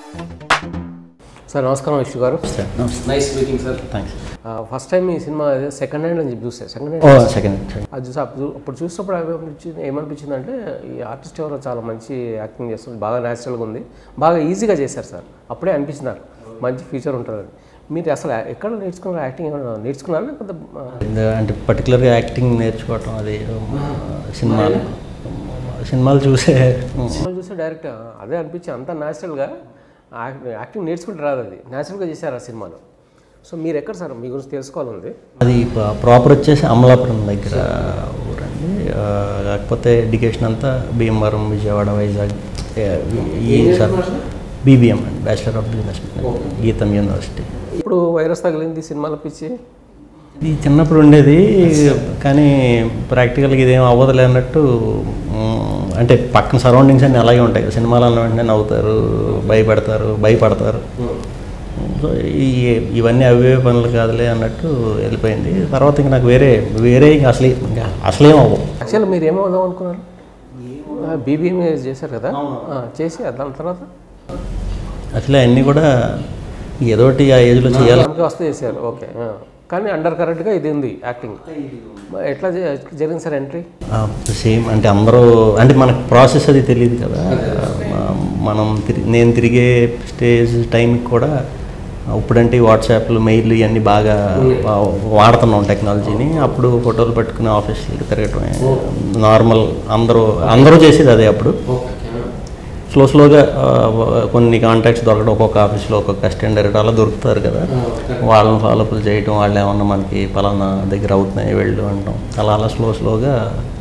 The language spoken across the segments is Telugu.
సార్ నమస్కారం విష్ణు గారు సార్ నమస్తే nice meeting sir thanks first time ఈ సినిమా సెకండ్ హ్యాండ్ అని చెప్పి చూస్తే సెకండ్ ఓ హ్యాండ్ సెకండ్ అది చూసి అప్పుడు అప్పుడు చూసినప్పుడు ఏమనిపించింది ఏమనిపించింది అంటే ఈ ఆర్టిస్ట్ ఎవరో చాలా మంచి యాక్టింగ్ చేస్తుంది బాగా న్యాచురల్గా ఉంది బాగా ఈజీగా చేశారు సార్ అప్పుడే అనిపించింది నాకు మంచి ఫ్యూచర్ ఉంటుందని మీరు అసలు ఎక్కడ నేర్చుకున్నారు యాక్టింగ్ ఏమైనా నేర్చుకున్నారా లేకపోతే ఆ, అంటే పర్టికులర్గా యాక్టింగ్ నేర్చుకోవటం అది సినిమాలు సినిమాలు చూసే సినిమా చూస్తే డైరెక్ట్ అదే అనిపించి అంత న్యాచురల్గా యాక్టింగ్ నేర్చుకుంటే రాదు అది న్యాచురల్గా చేశారు ఆ సినిమాలో సో మీరు ఎక్కడ సార్ మీ గురించి తెలుసుకోవాలంది అది ప్రాపర్ వచ్చేసి అమలాపురం దగ్గర ఊరండి ఆ, కాకపోతే ఎడ్యుకేషన్ అంతా భీమవరం విజయవాడ వైజాగ్ ఏ, ఈ సార్ బీబీఎం అండి bachelor of business GITAM university ఇప్పుడు వైరస్ తగిలింది సినిమాల పిచ్చి ఇది చిన్నప్పుడు ఉండేది కానీ ప్రాక్టికల్గా ఇదేం అవ్వదులే అన్నట్టు మ్, అంటే పక్కన సరౌండింగ్స్ అన్నీ అలాగే ఉంటాయి సినిమాలు అన్న వెంటనే నవ్వుతారు భయపడతారు భయపడతారు సో ఈ ఇవన్నీ అవే పనులు కాదులే అన్నట్టు వెళ్ళిపోయింది తర్వాత ఇంక నాకు వేరే వేరే ఇంక అసలు ఇంకా అసలేం అవ్వవు యాక్చువల్ మీరు ఏమవుదాం అనుకున్నారు బీబీఎం చేశారు కదా ఆ, చేసి దాని తర్వాత అసలు అన్నీ కూడా ఏదోటి ఆ ఏజ్లో చేయాలి మనకి వస్తే చేశారు ఓకే ఆ. కానీ అండర్ కరెక్ట్గా ఇది ఉంది యాక్టింగ్ మరి ఎట్లా జ- జరిగింది సార్ ఎంట్రీ సేమ్ అంటే అందరూ అంటే మనకు ప్రాసెస్ అది తెలియదు కదా మ- మనం తిరి నేను తిరిగే స్టేజ్ టైంకి కూడా ఇప్పుడంటే ఈ వాట్సాప్లు మెయిల్ ఇవన్నీ బాగా వా- వాడుతున్నాం టెక్నాలజీని అప్పుడు ఫోటోలు పట్టుకుని ఆఫీస్కి తిరగటమే నార్మల్ అందరూ అందరూ చేసేది అదే అప్పుడు స్లో స్లోగా ఆ, కొన్ని కాంటాక్ట్స్ దొరకడం ఒక్కొక్క ఆఫీస్లో ఒక్కొక్క అసిస్టెంట్ డైరెక్టర్ అలా దొరుకుతారు కదా వాళ్ళని ఫాలోఅప్లు చేయటం వాళ్ళు ఏమన్నా మనకి పలానా దగ్గర అవుతున్నాయి వెళ్ళు అంటాం అలా అలా స్లో స్లోగా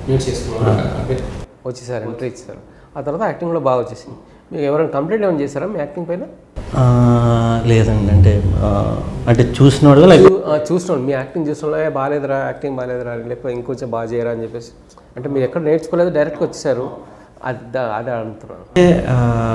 వచ్చేసారు ఎంట్రీ ఇచ్చారు ఆ తర్వాత యాక్టింగ్ కూడా బాగా వచ్చేసింది మీకు ఎవరైనా కంప్లైంట్ ఏమైనా చేశారా మీ యాక్టింగ్ పైన ఆ, లేదండి అంటే ఆ, అంటే చూసినోడు లైక్ ఆ, చూస్తున్నాడు మీ యాక్టింగ్ చూస్తున్నాడు "ఏ, బాగాలేదురా యాక్టింగ్ బాగాలేదురా లేకపోతే ఇంకొంచెం బాగా చేయరా అని చెప్పేసి అంటే మీరు ఎక్కడ నేర్చుకోలేదు డైరెక్ట్గా వచ్చేసారు అది దా- అదే అంటున్నాను ఆ,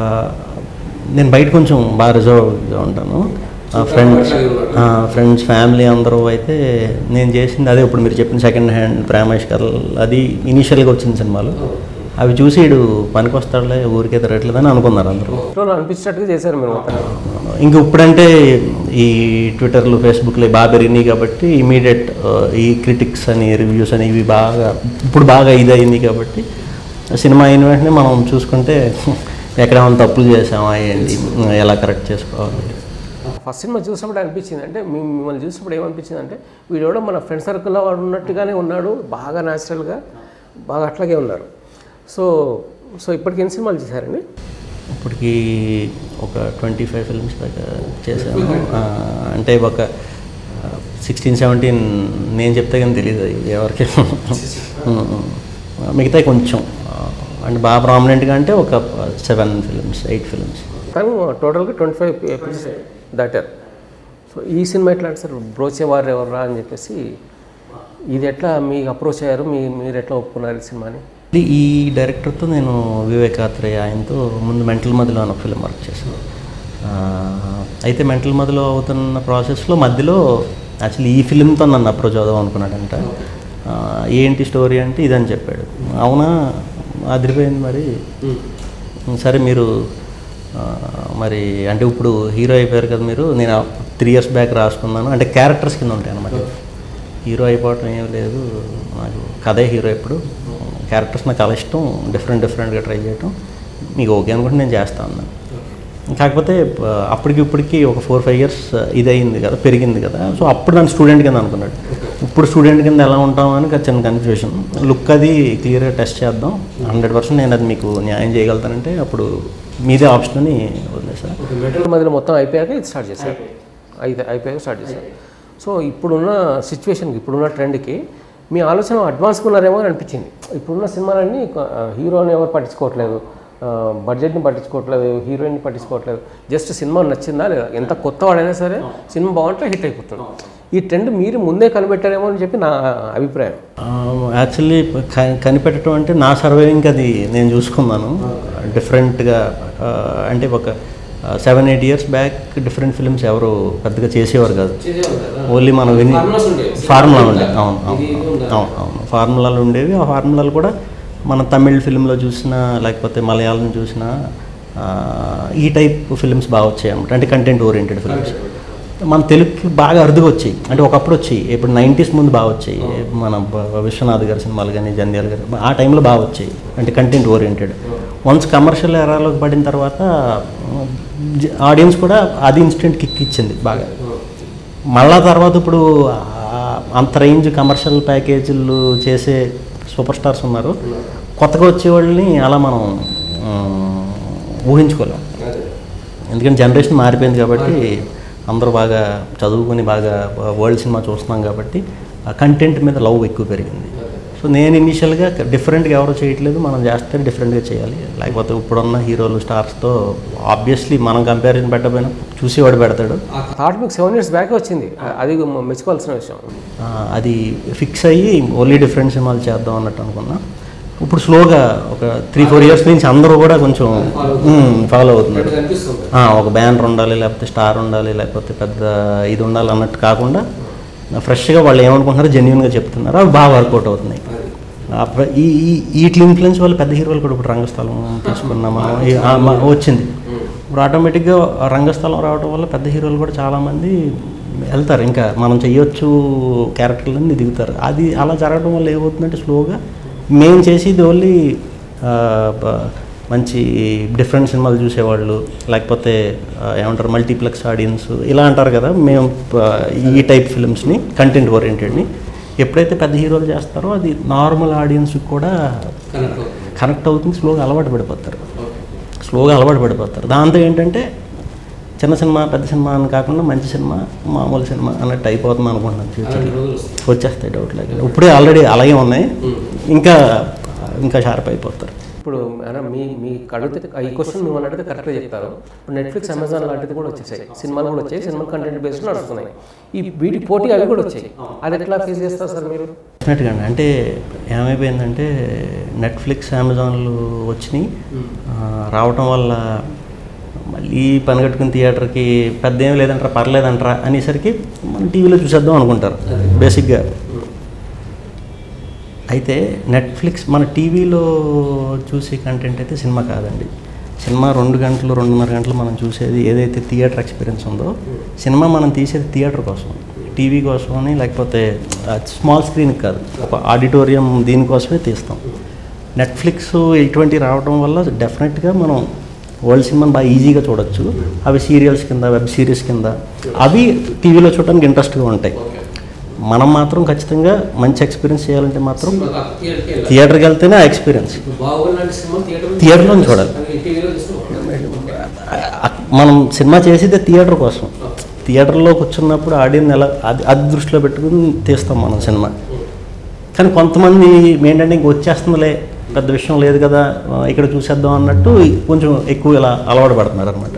నేను బయట కొంచెం బాగా రిజర్వ్గా ఉంటాను ఫ్రెండ్స్ ఫ్రెండ్స్ ఫ్యామిలీ అందరూ అయితే నేను చేసింది అదే ఇప్పుడు మీరు చెప్పిన సెకండ్ హ్యాండ్ ప్రేమేష్ కర్ల్ అది ఇనీషియల్గా వచ్చిన సినిమాలు అవి చూసి ఇడు పనికొస్తాడులే ఊరికే తిరగట్లేదని అనుకున్నారు అందరూ ఇంట్లో అనిపించేటట్టుగా చేశారు మీరు మొత్తం ఇంక ఇప్పుడంటే ఈ ట్విట్టర్లు ఫేస్బుక్లు బాగా పెరిగినాయి కాబట్టి ఇమీడియట్ ఈ క్రిటిక్స్ అని రివ్యూస్ అని ఇవి బాగా ఇప్పుడు బాగా ఇది అయింది కాబట్టి సినిమా అయిన వెంటనే మనం చూసుకుంటే ఎక్కడ ఏమైనా తప్పులు చేసామా ఏంటి ఎలా కరెక్ట్ చేసుకోవాలి ఫస్ట్ సినిమా చూసినప్పుడు అనిపించింది అంటే మీ- మిమ్మల్ని చూసినప్పుడు ఏమనిపించింది అంటే వీడు ఎవడో మన ఫ్రెండ్ సర్కిల్లో వాడు ఉన్నట్టుగానే ఉన్నాడు బాగా న్యాచురల్గా బాగా అట్లాగే ఉన్నారు సో సో ఇప్పటికి ఎన్ని సినిమాలు చేశారండి ఇప్పటికి ఒక ట్వంటీ ఫైవ్ ఫిల్మ్స్ దాకా చేశాను ఆ, అంటే ఒక సిక్స్టీన్ సెవెంటీన్ నేను చెప్తే కానీ తెలియదు అది ఎవరికి మిగతా కొంచెం ఆ, అంటే బాగా ప్రామినెంట్గా అంటే ఒక సెవెన్ ఫిల్మ్స్ ఎయిట్ ఫిల్మ్స్ కానీ టోటల్గా ట్వంటీ ఫైవ్ ఎపిసోడ్స్ దాటారు సో ఈ సినిమా ఎట్లా అంటే సార్ బ్రోచేవారు ఎవర్రా అని చెప్పేసి ఇది ఎట్లా మీకు అప్రోచ్ అయ్యారు మీ మీరు ఎట్లా ఒప్పుకున్నారు ఈ సినిమాని ఈ డైరెక్టర్తో నేను వివేకాత్రేయ ఆయనతో ముందు మెంటల్ మదిలో అని ఒక ఫిల్మ్ వర్క్ చేశాను ఆ, అయితే మెంటల్ మదిలో అవుతున్న ప్రాసెస్లో మధ్యలో యాక్చువల్లీ ఈ ఫిల్మ్తో నన్ను అప్రోచ్ అవుదాం అనుకున్నాడంట ఆ, ఏంటి స్టోరీ అంటే ఇదని చెప్పాడు అవునా అదిరిపోయింది మరి సరే మీరు ఆ, మరి అంటే ఇప్పుడు హీరో అయిపోయారు కదా మీరు నేను త్రీ ఇయర్స్ బ్యాక్ రాసుకున్నాను అంటే క్యారెక్టర్స్ కింద ఉంటాయి అన్నమాట హీరో అయిపోవటం ఏం లేదు నాకు కథే హీరో ఇప్పుడు క్యారెక్టర్స్ నాకు చాలా ఇష్టం డిఫరెంట్ డిఫరెంట్గా ట్రై చేయటం మీకు ఓకే అనుకుంటే నేను చేస్తాను అన్నాను కాకపోతే ఆ, అప్పటికి ఇప్పటికి ఒక ఫోర్ ఫైవ్ ఇయర్స్ ఇది అయింది కదా పెరిగింది కదా సో అప్పుడు నన్ను స్టూడెంట్ కింద అనుకున్నాడు ఇప్పుడు స్టూడెంట్ కింద ఎలా ఉంటాం అని ఒక చిన్న కన్ఫ్యూషన్ లుక్ అది క్లియర్గా టెస్ట్ చేద్దాం హండ్రెడ్ పర్సెంట్ నేను అది మీకు న్యాయం చేయగలుగుతానంటే అప్పుడు మీదే ఆప్షన్ అని వదిలేసాను మెటల్ మధ్యలో మొత్తం అయిపోయాక ఇది స్టార్ట్ చేశారు అయితే అయిపోయాక స్టార్ట్ చేశారు సో ఇప్పుడున్న సిచ్యువేషన్కి ఇప్పుడున్న ట్రెండ్కి మీ ఆలోచన అడ్వాన్స్గా ఉన్నారేమో అని అనిపించింది ఇప్పుడున్న సినిమాలన్నీ ఆ, హీరోని ఎవరు పట్టించుకోవట్లేదు ఆ, బడ్జెట్ని పట్టించుకోవట్లేదు హీరోయిన్ని పట్టించుకోవట్లేదు జస్ట్ సినిమా నచ్చిందా లేదా ఎంత కొత్త వాడైనా సరే సినిమా బాగుంటే హిట్ అయిపోతుంది ఈ ట్రెండ్ మీరు ముందే కనిపెట్టారేమో అని చెప్పి నా అభిప్రాయం యాక్చువల్లీ కనిపెట్టడం అంటే నా సర్వైవింగ్ అది నేను చూసుకున్నాను డిఫరెంట్గా అంటే ఒక seven eight years back different films ఎవరు పెద్దగా చేసేవారు కాదు ఓన్లీ మనం విని ఫార్ములా ఉండే అవును అవును అవును అవును ఫార్ములాలు ఉండేవి ఆ ఫార్ములాలు కూడా మన తమిళ్ ఫిల్మ్లో చూసినా లేకపోతే మలయాళం చూసినా ఆ, ఈ టైప్ ఫిల్మ్స్ బాగా వచ్చాయి అనమాట అంటే కంటెంట్ ఓరియంటెడ్ ఫిల్మ్స్ మన తెలుగుకి బాగా అరుదుగా వచ్చాయి అంటే ఒకప్పుడు వచ్చాయి ఇప్పుడు నైంటీస్ ముందు బాగా వచ్చాయి మన బ- విశ్వనాథ్ గారి సినిమాలు కానీ జంధ్యాల గారి ఆ టైంలో బాగా వచ్చాయి అంటే కంటెంట్ ఓరియంటెడ్ వన్స్ కమర్షియల్ ఎరాలోకి పడిన తర్వాత ఆడియన్స్ కూడా అది ఇన్స్టెంట్ కిక్ ఇచ్చింది బాగా మళ్ళా తర్వాత ఇప్పుడు ఆ అంత రేంజ్ కమర్షియల్ ప్యాకేజీలు చేసే సూపర్ స్టార్స్ ఉన్నారు కొత్తగా వచ్చే వాళ్ళని అలా మనం ఆ, ఊహించుకోలేం ఎందుకంటే జనరేషన్ మారిపోయింది కాబట్టి అందరూ బాగా చదువుకొని బాగా వరల్డ్ సినిమా చూస్తున్నాం కాబట్టి ఆ కంటెంట్ మీద లవ్ ఎక్కువ పెరిగింది సో నేను ఇనిషియల్గా డిఫరెంట్గా ఎవరు చేయట్లేదు మనం చేస్తే డిఫరెంట్గా చేయాలి లేకపోతే ఇప్పుడున్న హీరోలు స్టార్స్తో ఆబ్వియస్లీ మనం కంపారిజన్ పెట్టకపోయినా చూసేవాడు పెడతాడు ఆ థాట్ మీకు సెవెన్ ఇయర్స్ బ్యాక్ వచ్చింది అది మెచ్చుకోవాల్సిన విషయం ఆ, అది ఫిక్స్ అయ్యి ఓన్లీ డిఫరెంట్ సినిమాలు చేద్దాం అన్నట్టు అనుకున్నా ఇప్పుడు స్లోగా ఒక త్రీ ఫోర్ ఇయర్స్ నుంచి అందరూ కూడా కొంచెం ఫాలో అవుతున్నారు ఆ, ఒక బ్యానర్ ఉండాలి లేకపోతే స్టార్ ఉండాలి లేకపోతే పెద్ద ఇది ఉండాలి అన్నట్టు కాకుండా ఫ్రెష్గా వాళ్ళు ఏమనుకుంటున్నారో జెన్యున్గా చెప్తున్నారు అవి బాగా వర్కౌట్ అవుతున్నాయి ఆ ప్ర- ఈ ఈ వీటి ఇన్ఫ్లుయెన్స్ వల్ల పెద్ద హీరోలు కూడా ఇప్పుడు రంగస్థలం తీసుకున్నాం మనం ఈ- ఆ, మ- వచ్చింది ఇప్పుడు ఆటోమేటిక్గా రంగస్థలం రావడం వల్ల పెద్ద హీరోలు కూడా చాలామంది వెళ్తారు ఇంకా మనం చెయ్యొచ్చు క్యారెక్టర్లన్నీ దిగుతారు అది అలా జరగడం వల్ల ఏమవుతుందంటే స్లోగా మేము చేసేది ఓన్లీ మంచి డిఫరెంట్ సినిమాలు చూసేవాళ్ళు లేకపోతే ఆ, ఏమంటారు మల్టీప్లెక్స్ ఆడియన్స్ ఇలా అంటారు కదా మేము ఆ, ఈ టైప్ ఫిల్మ్స్ని కంటెంట్ ఓరియంటెడ్ని ఎప్పుడైతే పెద్ద హీరోలు చేస్తారో అది నార్మల్ ఆడియన్స్కి కూడా కనెక్ట్ అవుతుంది స్లోగా అలవాటు పడిపోతారు స్లోగా అలవాటు పడిపోతారు దాంతో ఏంటంటే చిన్న సినిమా పెద్ద సినిమా అని కాకుండా మంచి సినిమా మామూలు సినిమా అన్నట్టు అయిపోతుంది అనుకుంటున్నాను ఫ్యూచర్లో వచ్చేస్తాయి డౌట్ లేక ఇప్పుడే ఆల్రెడీ అలాగే ఉన్నాయి ఇంకా ఇంకా షార్ప్ అయిపోతారు ఇప్పుడు అన్న మీ మీ అడిగితే ఈ క్వశ్చన్ మేము అడిగితే కరెక్ట్గా చెప్తారు ఇప్పుడు నెట్ఫ్లిక్స్ అమెజాన్ లాంటిది కూడా వచ్చేసాయి సినిమాలు కూడా వచ్చాయి సినిమా కంటెంట్ బేస్డ్ నడుస్తున్నాయి ఈ వీటి పోటీ అవి కూడా వచ్చాయి అది ఎట్లా ఫేస్ చేస్తారు సార్ మీరు డెఫినెట్గా అండి అంటే ఏమైపోయిందంటే నెట్ఫ్లిక్స్ అమెజాన్లు వచ్చినాయి ఆ, రావటం వల్ల మళ్ళీ పని కట్టుకుని థియేటర్కి పెద్ద ఏం లేదంటారా పర్లేదంటారా అనేసరికి మనం టీవీలో చూసేద్దాం అనుకుంటారు బేసిక్గా అయితే నెట్ఫ్లిక్స్ మన టీవీలో చూసే కంటెంట్ అయితే సినిమా కాదండి సినిమా రెండు గంటలు రెండున్నర గంటలు మనం చూసేది ఏదైతే థియేటర్ ఎక్స్పీరియన్స్ ఉందో సినిమా మనం తీసేది థియేటర్ కోసం టీవీ కోసమని లేకపోతే స్మాల్ స్క్రీన్ కాదు ఒక ఆడిటోరియం దీనికోసమే తీస్తాం నెట్ఫ్లిక్స్ ఇటువంటి రావడం వల్ల డెఫినెట్గా మనం వరల్డ్ సినిమాని బాగా ఈజీగా చూడొచ్చు అవి సీరియల్స్ కింద వెబ్ సిరీస్ కింద అవి టీవీలో చూడడానికి ఇంట్రెస్ట్గా ఉంటాయి మనం మాత్రం ఖచ్చితంగా మంచి ఎక్స్పీరియన్స్ చేయాలంటే మాత్రం థియేటర్కి వెళ్తేనే ఆ ఎక్స్పీరియన్స్ థియేటర్లో చూడాలి అ- మనం సినిమా చేసేదే థియేటర్ కోసం థియేటర్లో కూర్చున్నప్పుడు ఆడియన్స్ ఎలా అది అది దృష్టిలో పెట్టుకుని తీస్తాం మనం సినిమా కానీ కొంతమంది ఏంటంటే ఇంక వచ్చేస్తుందిలే పెద్ద విషయం లేదు కదా ఆ, ఇక్కడ చూసేద్దాం అన్నట్టు కొంచెం ఎక్కువ ఇలా అలవాటు పడుతున్నారు అనమాట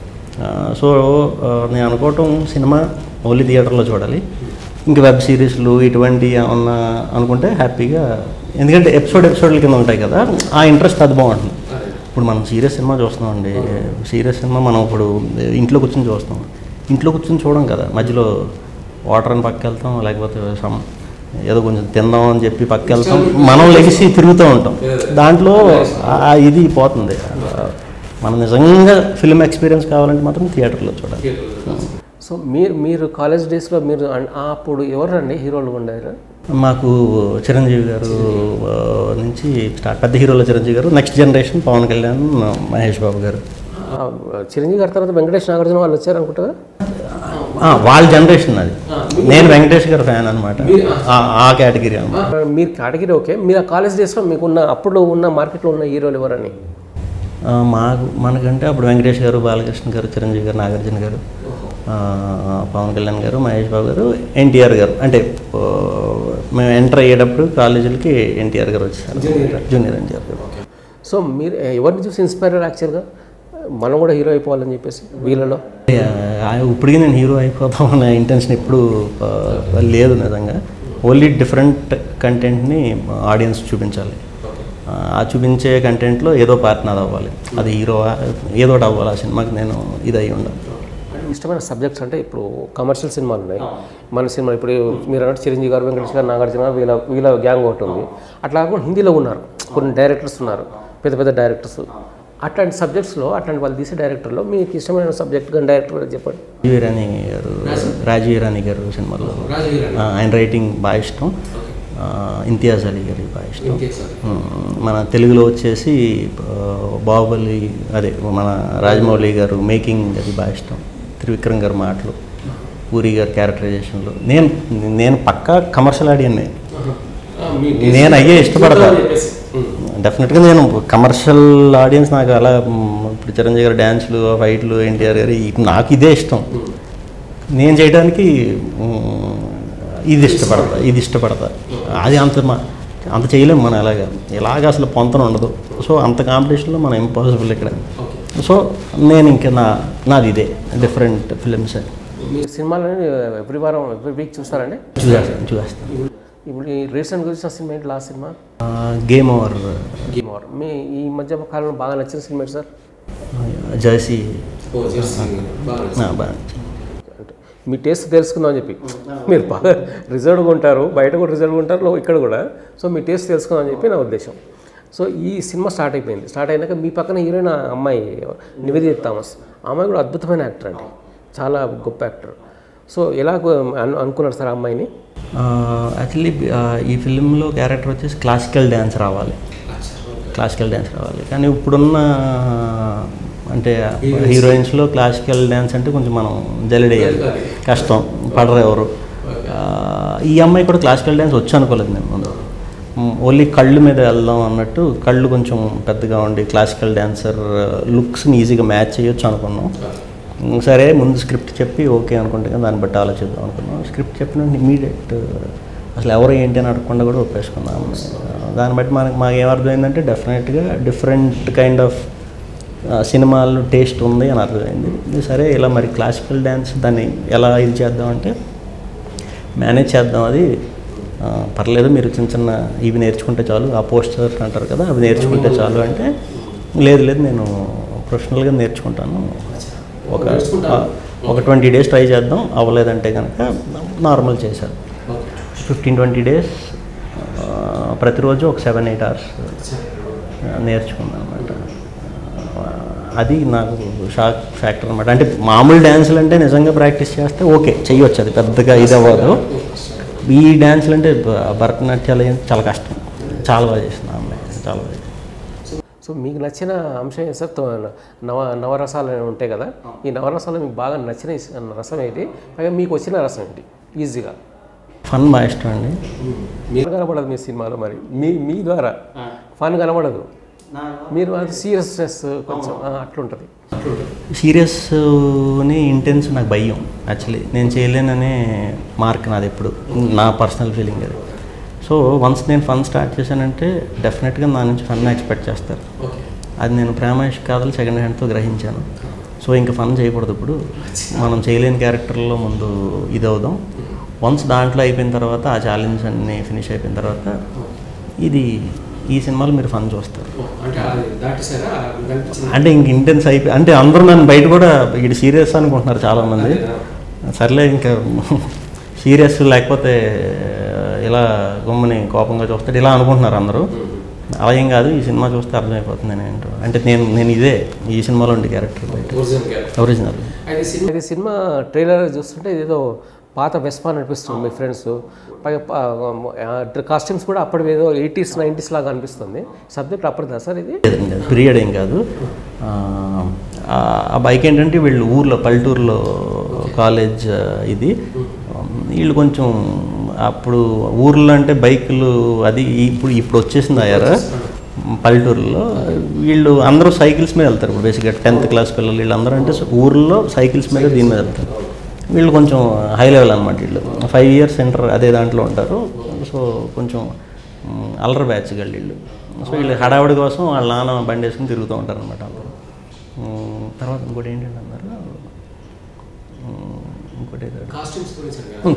సో ఆ, నేను అనుకోవటం సినిమా ఓన్లీ థియేటర్లో చూడాలి ఇంకా వెబ్ సిరీస్లు ఇటువంటి ఏమన్నా అనుకుంటే హ్యాపీగా ఎందుకంటే ఎపిసోడ్ ఎపిసోడ్ల కింద ఉంటాయి కదా ఆ ఇంట్రెస్ట్ అది బాగుంటుంది ఇప్పుడు మనం సీరియస్ సినిమా చూస్తున్నామండి సీరియస్ సినిమా మనం ఇప్పుడు ఇంట్లో కూర్చొని చూస్తాం ఇంట్లో కూర్చొని చూడం కదా మధ్యలో వాటర్ అని పక్క వెళ్తాం లేకపోతే సమ్ ఏదో కొంచెం తిందాం అని చెప్పి పక్క వెళ్తాం మనం లెగిసి తిరుగుతూ ఉంటాం దాంట్లో ఆ ఇది పోతుంది మనం నిజంగా ఫిల్మ్ ఎక్స్పీరియన్స్ కావాలంటే మాత్రం థియేటర్లో చూడాలి సో మీరు మీరు కాలేజ్ డేస్లో మీరు అన్- ఆ అప్పుడు ఎవరండి హీరోలు ఉండారు మాకు చిరంజీవి గారు ఆ, నుంచి స్టార్ట్ పెద్ద హీరోల చిరంజీవి గారు నెక్స్ట్ జనరేషన్ పవన్ కళ్యాణ్ మహేష్ బాబు గారు ఆ, చిరంజీవి గారి తర్వాత వెంకటేష్ నాగార్జున వాళ్ళు వచ్చారు అనుకుంటారా ఆ, వాళ్ళ జనరేషన్ అది నేను వెంకటేష్ గారు ఫ్యాన్ అనమాట ఆ కేటగిరీ అనమాట మీరు కేటగిరీ ఓకే మీరు ఆ కాలేజ్ డేస్లో మీకున్న అప్పుడు ఉన్న మార్కెట్లో ఉన్న హీరోలు ఎవరని ఆ, మాకు మనకంటే అప్పుడు వెంకటేష్ గారు బాలకృష్ణ గారు చిరంజీవి గారు నాగార్జున గారు ఆ, పవన్ కళ్యాణ్ గారు మహేష్ బాబు గారు ఎన్టీఆర్ గారు అంటే ఓ, మేము ఎంటర్ అయ్యేటప్పుడు కాలేజీలకి ఎన్టీఆర్ గారు వచ్చారు జూనియర్ ఎన్టీఆర్ గారు సో మీరు ఎవరిని చూసి ఇన్స్పైర్ అయ్యారు యాక్చువల్గా మనం కూడా హీరో అయిపోవాలని చెప్పేసి వీళ్ళలో ఆ, ఇప్పటికీ నేను హీరో అయిపోతాం అనే ఇంటెన్షన్ ఎప్పుడు ఆ, లేదు నిజంగా ఓన్లీ డిఫరెంట్ కంటెంట్ని ఆడియన్స్ చూపించాలి ఆ, ఆ చూపించే కంటెంట్లో ఏదో పార్ట్ నాది అవ్వాలి అది హీరో ఏదో ఒకటి అవ్వాలి ఆ సినిమాకి నేను ఇది అయి ఉండాలి ఇష్టమైన సబ్జెక్ట్స్ అంటే ఇప్పుడు కమర్షియల్ సినిమాలు ఉన్నాయి మన సినిమా ఇప్పుడు మీరు అన్నట్టు చిరంజీవి గారు వెంకటేష్ గారు నాగార్జున గారు వీళ్ళ వీళ్ళ గ్యాంగ్ ఒకటి ఉంది అట్లా కాకుండా హిందీలో ఉన్నారు కొన్ని డైరెక్టర్స్ ఉన్నారు పెద్ద పెద్ద డైరెక్టర్స్ అట్లాంటి సబ్జెక్ట్స్లో అట్లాంటి వాళ్ళు తీసే డైరెక్టర్లో మీకు ఇష్టమైన సబ్జెక్ట్ కానీ డైరెక్టర్ చెప్పండి రాజీవ్ ఇరానీ గారు రాజీవ్ ఇరానీ గారు సినిమాలో ఆ, ఆయన రైటింగ్ బాగా ఇష్టం ఆ, ఇంతియాజ్ అలీ గారి బాగా ఇష్టం ఉమ్, మన తెలుగులో వచ్చేసి ఆ, బాహుబలి అదే మన రాజమౌళి గారు మేకింగ్ అది బాగా ఇష్టం త్రివిక్రమ్ గారి మాటలు పూరి గారి క్యారెక్టరైజేషన్లో నేను నేను పక్కా కమర్షియల్ ఆడియన్నే నేను అయ్యే ఇష్టపడతాను డెఫినెట్గా నేను కమర్షియల్ ఆడియన్స్ నాకు అలా మ్, ఇప్పుడు చిరంజీవి గారి డ్యాన్స్లు ఫైట్లు ఎన్టీఆర్ గారి ఇవి నాకు ఇదే ఇష్టం నేను చేయడానికి మ్, ఇది ఇష్టపడతా ఇది ఇష్టపడతా అది అంత మా- అంత చేయలేము మనం అలాగా ఇలాగ అసలు పొంతన ఉండదు సో అంత కాంపిటీషన్లో మనం ఇంపాసిబుల్ ఇక్కడ సో నేను ఇంకా నా నాది ఇదే డిఫరెంట్ ఫిలిమ్స్ మీ సినిమాలని ఎవ్రీ వారం ఎవ్రీ వీక్ చూస్తారండి చూసేస్తాను చూసేస్తాను ఇప్పుడు ఈ రీసెంట్ చూసిన సినిమా ఏంటి last cinema game over game over మీ ఈ మధ్య కాలంలో బాగా నచ్చిన సినిమా ఏంటి సార్ జర్సీ బాగా అంటే మీ టేస్ట్ తెలుసుకుందాం అని చెప్పి మీరు బాగా రిజర్వ్గా ఉంటారు బయట కూడా రిజర్వ్గా ఉంటారు లో- ఇక్కడ కూడా సో మీ టేస్ట్ తెలుసుకుందాం అని చెప్పి నా ఉద్దేశం సో ఈ సినిమా స్టార్ట్ అయిపోయింది స్టార్ట్ అయినాక మీ పక్కన హీరోయిన్ అమ్మాయి నివేదిత థామస్ ఆ అమ్మాయి కూడా అద్భుతమైన యాక్టర్ అండి చాలా గొప్ప యాక్టర్ సో ఎలా అను అనుకున్నారు సార్ ఆ అమ్మాయిని యాక్చువల్లీ ఈ ఫిలింలో క్యారెక్టర్ వచ్చేసి క్లాసికల్ డ్యాన్స్ రావాలి క్లాసికల్ డ్యాన్స్ రావాలి కానీ ఇప్పుడున్న అంటే హీరోయిన్స్లో క్లాసికల్ డ్యాన్స్ అంటే కొంచెం మనం జలిడేయాలి కష్టం పడరు ఎవరు ఆ, ఈ అమ్మాయి కూడా క్లాసికల్ డ్యాన్స్ వచ్చి అనుకోలేదు నేను ముందు ఓన్లీ కళ్ళు మీద వెళ్దాం అన్నట్టు కళ్ళు కొంచెం పెద్దగా ఉండి క్లాసికల్ డ్యాన్సర్ లుక్స్ని ఈజీగా మ్యాచ్ చేయొచ్చు అనుకున్నాం ఉమ్, సరే ముందు స్క్రిప్ట్ చెప్పి ఓకే అనుకుంటే కదా దాన్ని బట్టి ఆలోచిద్దాం అనుకున్నాం స్క్రిప్ట్ చెప్పిన ఇమీడియట్ అసలు ఎవరు ఏంటి అని అడగకుండా కూడా ఒప్పేసుకున్నాం దాన్ని బట్టి మనకి మాకు ఏమర్థమైందంటే డెఫినెట్గా డిఫరెంట్ కైండ్ ఆఫ్ సినిమాలు టేస్ట్ ఉంది అని అర్థమైంది ఇది సరే ఇలా మరి క్లాసికల్ డ్యాన్స్ దాన్ని ఎలా ఇది చేద్దాం అంటే మేనేజ్ చేద్దాం అది ఆ, పర్లేదు మీరు చిన్న చిన్న ఇవి నేర్చుకుంటే చాలు ఆ పోస్టర్ అంటారు కదా అవి నేర్చుకుంటే చాలు అంటే లేదు లేదు నేను ప్రొఫెషనల్గా నేర్చుకుంటాను ఒక ఆ, ఒక ట్వంటీ డేస్ ట్రై చేద్దాం అవ్వలేదంటే కనుక నార్మల్ చేశాను ఫిఫ్టీన్ ట్వంటీ డేస్ ప్రతిరోజు ఒక సెవెన్ ఎయిట్ అవర్స్ నేర్చుకున్నాను అనమాట అది నాకు షాక్ ఫ్యాక్టర్ అనమాట అంటే మామూలు డ్యాన్సులు అంటే నిజంగా ప్రాక్టీస్ చేస్తే ఓకే చెయ్యొచ్చు అది పెద్దగా ఇది అవ్వదు ఈ డ్యాన్సులు అంటే భ- భరతనాట్యాలు ఏం చాలా కష్టం చాలా బాగా చేసిన అమ్మాయి చాలా బాగా చేసింది. సో మీకు నచ్చిన అంశం ఏంటి సార్ తో- నవ నవరసాలు అనేవి ఉంటాయి కదా ఈ నవరసాలు మీకు బాగా నచ్చిన ఇస్- రసం ఏంటి పైగా మీకు వచ్చిన రసం ఏంటి ఈజీగా ఫన్ బాగా ఇష్టం అండి మీరు కనబడదు మీ సినిమాలో మరి మీ మీ ద్వారా ఫన్ కనబడదు మీరు అది సీరియస్నెస్ కొంచెం ఆ, అట్లుంటుంది సీరియస్ని ఇంటెన్స్ నాకు భయం యాక్చువల్లీ నేను చేయలేననే మార్క్ నాది ఎప్పుడు నా పర్సనల్ ఫీలింగ్ అది సో వన్స్ నేను ఫన్ స్టార్ట్ చేశానంటే డెఫినెట్గా నా నుంచి ఫన్ ఎక్స్పెక్ట్ చేస్తారు అది నేను ప్రేమేష్ కాదలు సెకండ్ హ్యాండ్తో గ్రహించాను సో ఇంకా ఫన్ చేయకూడదు ఇప్పుడు మనం చేయలేని క్యారెక్టర్లో ముందు ఇది అవుదాం వన్స్ దాంట్లో అయిపోయిన తర్వాత ఆ ఛాలెంజ్ అన్నీ ఫినిష్ అయిపోయిన తర్వాత ఇది ఈ సినిమాలో మీరు ఫన్ చూస్తారు అంటే ఇంక ఇంటెన్స్ అయిపోయి అంటే అందరూ నన్ను బయట కూడా ఇది సీరియస్ అనుకుంటున్నారు చాలామంది సర్లే ఇంకా సీరియస్ లేకపోతే ఇలా గమ్ముని కోపంగా చూస్తాడు ఇలా అనుకుంటున్నారు అందరూ అలా ఏం కాదు ఈ సినిమా చూస్తే అర్థమైపోతుంది నేను ఏంటో అంటే నేను నేను ఇదే ఈ సినిమాలో ఉండే క్యారెక్టర్ బయట ఒరిజినల్ అయితే సినిమా ట్రైలర్ చూస్తుంటే ఇదేదో పాత వెస్పాన్ అనిపిస్తుంది మీ ఫ్రెండ్స్ పైగా కాస్ట్యూమ్స్ కూడా అప్పటి ఏదో ఎయిటీస్ నైంటీస్ లాగా అనిపిస్తుంది సబ్జెక్ట్ అప్పటిదా సార్ ఇది పీరియడ్ ఏం కాదు ఆ, ఆ బైక్ ఏంటంటే వీళ్ళు ఊర్లో పల్లెటూరులో కాలేజ్ ఇది వీళ్ళు కొంచెం అప్పుడు ఊర్లో అంటే బైకులు అది ఇప్పుడు ఇప్పుడు వచ్చేసింది అయ్యారా పల్లెటూరులో వీళ్ళు అందరూ సైకిల్స్ మీద వెళ్తారు ఇప్పుడు బేసిక్గా టెన్త్ క్లాస్ పిల్లలు వీళ్ళందరూ అంటే ఊర్లో సైకిల్స్ మీద దీని మీద వెళ్తారు వీళ్ళు కొంచెం హై లెవెల్ అనమాట వీళ్ళు ఫైవ్ ఇయర్స్ సెంటర్ అదే దాంట్లో ఉంటారు సో కొంచెం మ్, అల్లరి బ్యాచ్ గళ్ళు వీళ్ళు సో వీళ్ళు హడావుడి కోసం వాళ్ళ నాన్న బండి వేసుకుని తిరుగుతూ ఉంటారు అనమాట అందరూ మ్, తర్వాత ఇంకోటి ఏంటంటే అన్నారు మ్, ఇంకోటి ఏదో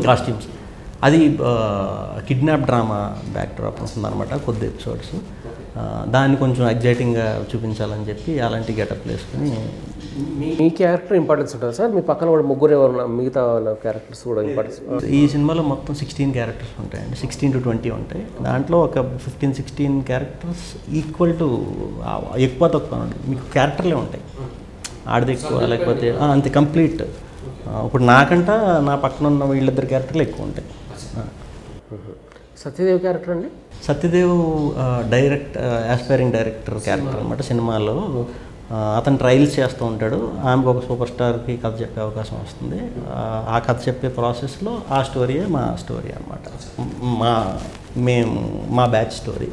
కాస్ట్యూమ్స్ అది కిడ్నాప్ డ్రామా బ్యాక్ డ్రాప్ ఉంటుంది అనమాట కొద్ది ఎపిసోడ్స్ ఆ, దాన్ని కొంచెం ఎగ్జైటింగ్గా చూపించాలని చెప్పి అలాంటి గెటప్ వేసుకుని మీ క్యారెక్టర్ ఇంపార్టెన్స్ ఉంటుంది సార్ మీ పక్కన కూడా ముగ్గురు ఎవరు మిగతా వాళ్ళ క్యారెక్టర్స్ కూడా ఇంపార్టెన్స్ ఈ సినిమాలో మొత్తం సిక్స్టీన్ క్యారెక్టర్స్ ఉంటాయండి సిక్స్టీన్ టు ట్వంటీ ఉంటాయి దాంట్లో ఒక fifteen sixteen characters equal to ఎక్కువ తక్కువ ఉండదు మీకు క్యారెక్టర్లే ఉంటాయి ఆడది ఎక్కువ లేకపోతే ఆ, అంతే కంప్లీట్ ఇప్పుడు నాకంట నా పక్కన ఉన్న వీళ్ళిద్దరు క్యారెక్టర్లు ఎక్కువ ఉంటాయి ఆ. సత్యదేవ్ క్యారెక్టర్ అండి సత్యదేవ్ ఆ, డైరెక్ట్ ఆస్పైరింగ్ డైరెక్టర్ క్యారెక్టర్ అనమాట సినిమాలో ఆ, అతను ట్రయల్స్ చేస్తూ ఉంటాడు ఆమెకు ఒక సూపర్ స్టార్కి కథ చెప్పే అవకాశం వస్తుంది ఆ, ఆ కథ చెప్పే ప్రాసెస్లో ఆ స్టోరీయే మా స్టోరీ అనమాట మా మేము మా batch story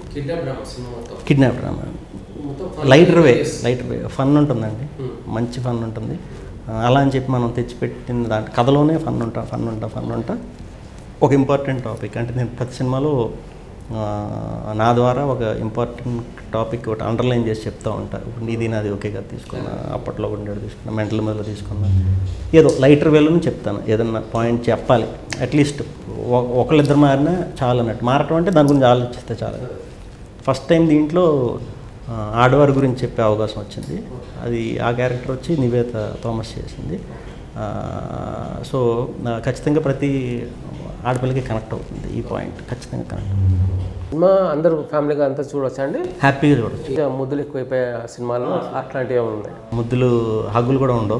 kidnap drama lighter way lighter way fun ఉంటుందండి మంచి ఫన్ ఉంటుంది ఆ, అలా అని చెప్పి మనం తెచ్చిపెట్టిన దాంట్లో కథలోనే ఫన్ ఉంటా ఫన్ ఉంటా ఫన్ ఉంటా ఒక ఇంపార్టెంట్ టాపిక్ అంటే నేను ప్రతి సినిమాలో ఆ, నా ద్వారా ఒక ఇంపార్టెంట్ టాపిక్ ఒకటి అండర్లైన్ చేసి చెప్తా ఉంటా ఇప్పుడు ఇది నాది ఒకే కదా తీసుకున్నా అప్పట్లో ఉండేది తీసుకున్నా మెంటల్ మీద తీసుకున్నా ఏదో లైటర్ వేలోనే చెప్తాను ఏదన్నా పాయింట్ చెప్పాలి అట్లీస్ట్ ఒకళ్ళిద్దరు మారినా చాలు అన్నట్టు మారటం అంటే దాని గురించి ఆలోచిస్తే చాలు ఫస్ట్ టైం దీంట్లో ఆ, ఆడవారి గురించి చెప్పే అవకాశం వచ్చింది అది ఆ క్యారెక్టర్ వచ్చి నివేత థామస్ చేసింది ఆ, సో ఆ, ఖచ్చితంగా ప్రతి ఆడపిల్లకి కనెక్ట్ అవుతుంది ఈ పాయింట్ ఖచ్చితంగా కనెక్ట్ అవుతుంది సినిమా అందరూ ఫ్యామిలీగా అంతా చూడొచ్చా అండి హ్యాపీగా చూడొచ్చు ఇక ముద్దులు ఎక్కువైపోయే సినిమాల్లో అట్లాంటివి ఏమైనా ఉన్నాయి ముద్దులు హగ్గులు కూడా ఉండవు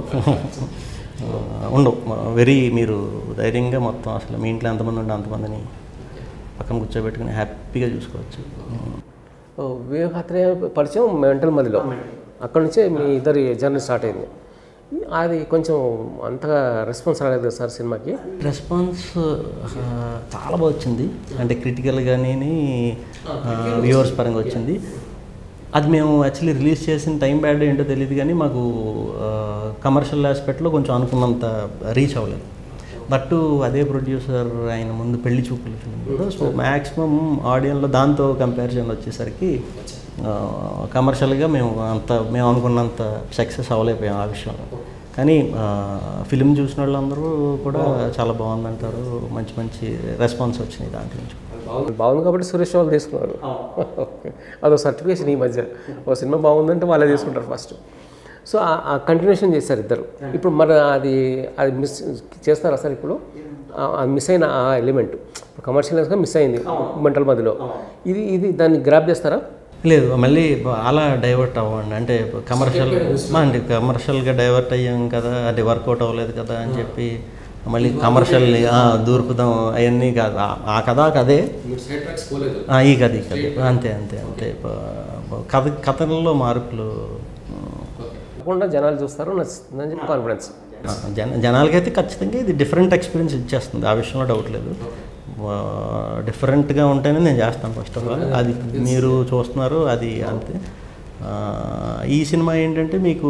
ఆ, ఉండవు వెరీ మీరు ధైర్యంగా మొత్తం అసలు మీ ఇంట్లో ఎంతమంది ఉంటే అంతమందిని పక్కన కూర్చోబెట్టుకుని హ్యాపీగా చూసుకోవచ్చు ఓ, వివేకాత్రేయ పరిచయం మెంటల్ మదిలో అక్కడ నుంచే మీ ఇద్దరి జర్నీ స్టార్ట్ అయింది అది కొంచెం అంతగా రెస్పాన్స్ రాలేదు కదా సార్ సినిమాకి రెస్పాన్స్ ఆ, చాలా బాగా వచ్చింది అంటే క్రిటికల్గానే వ్యూవర్స్ పరంగా వచ్చింది అది మేము యాక్చువల్లీ రిలీజ్ చేసిన టైం బ్యాడ్ ఏంటో తెలియదు కానీ మాకు కమర్షియల్ ఆస్పెక్ట్లో కొంచెం అనుకున్నంత రీచ్ అవ్వలేదు బట్టు అదే ప్రొడ్యూసర్ ఆయన ముందు పెళ్లి చూపులు ఫిల్మ్ కదా సో మ్యాక్సిమం ఆడియన్లో దాంతో కంపారిజన్ వచ్చేసరికి కమర్షియల్గా మేము అంత మేము అనుకున్నంత సక్సెస్ అవ్వలేకపోయాం ఆ విషయంలో కానీ ఫిలిం చూసిన వాళ్ళందరూ కూడా చాలా బాగుందంటారు మంచి మంచి రెస్పాన్స్ వచ్చినాయి దాంట్లో నుంచి బాగుంది కాబట్టి సురేష్ వాళ్ళు తీసుకున్నారు ఓకే. అదో సర్టిఫికేషన్ ఈ మధ్య ఓ సినిమా బాగుందంటే వాళ్ళే తీసుకుంటారు ఫస్ట్ సో ఆ కంటిన్యూషన్ చేశారు ఇద్దరు ఇప్పుడు మరి అది అది మిస్ చేస్తారా సార్ ఇప్పుడు ఆ- ఆ మిస్ అయిన ఆ ఎలిమెంట్ ఇప్పుడు కమర్షియల్గా మిస్ అయింది మెంటల్ మధ్యలో ఇది ఇది దాన్ని గ్రాప్ చేస్తారా లేదు మళ్ళీ అలా డైవర్ట్ అవ్వండి అంటే కమర్షియల్ అంటే కమర్షియల్గా డైవర్ట్ అయ్యాం కదా అది వర్కౌట్ అవ్వలేదు కదా అని చెప్పి మళ్ళీ కమర్షియల్ దూరుకుదాం అవన్నీ కాదు ఆ- ఆ కథ ఆ కథే ఆ, ఈ కథ ఈ కథ అంతే అంతే అంతే ప- కథ కథల్లో మార్పులు తప్పకుండా జనాలు చూస్తారు నచ్చుతుందని చెప్పి కాన్ఫిడెన్స్ ఆ, జన జనాలకైతే ఖచ్చితంగా ఇది డిఫరెంట్ ఎక్స్పీరియన్స్ ఇచ్చేస్తుంది ఆ విషయంలో డౌట్ లేదు డిఫరెంట్గా ఉంటేనే నేను చేస్తాను ఫస్ట్ ఆఫ్ ఆల్ అది మీరు చూస్తున్నారు అది అంతే ఆ, ఈ సినిమా ఏంటంటే మీకు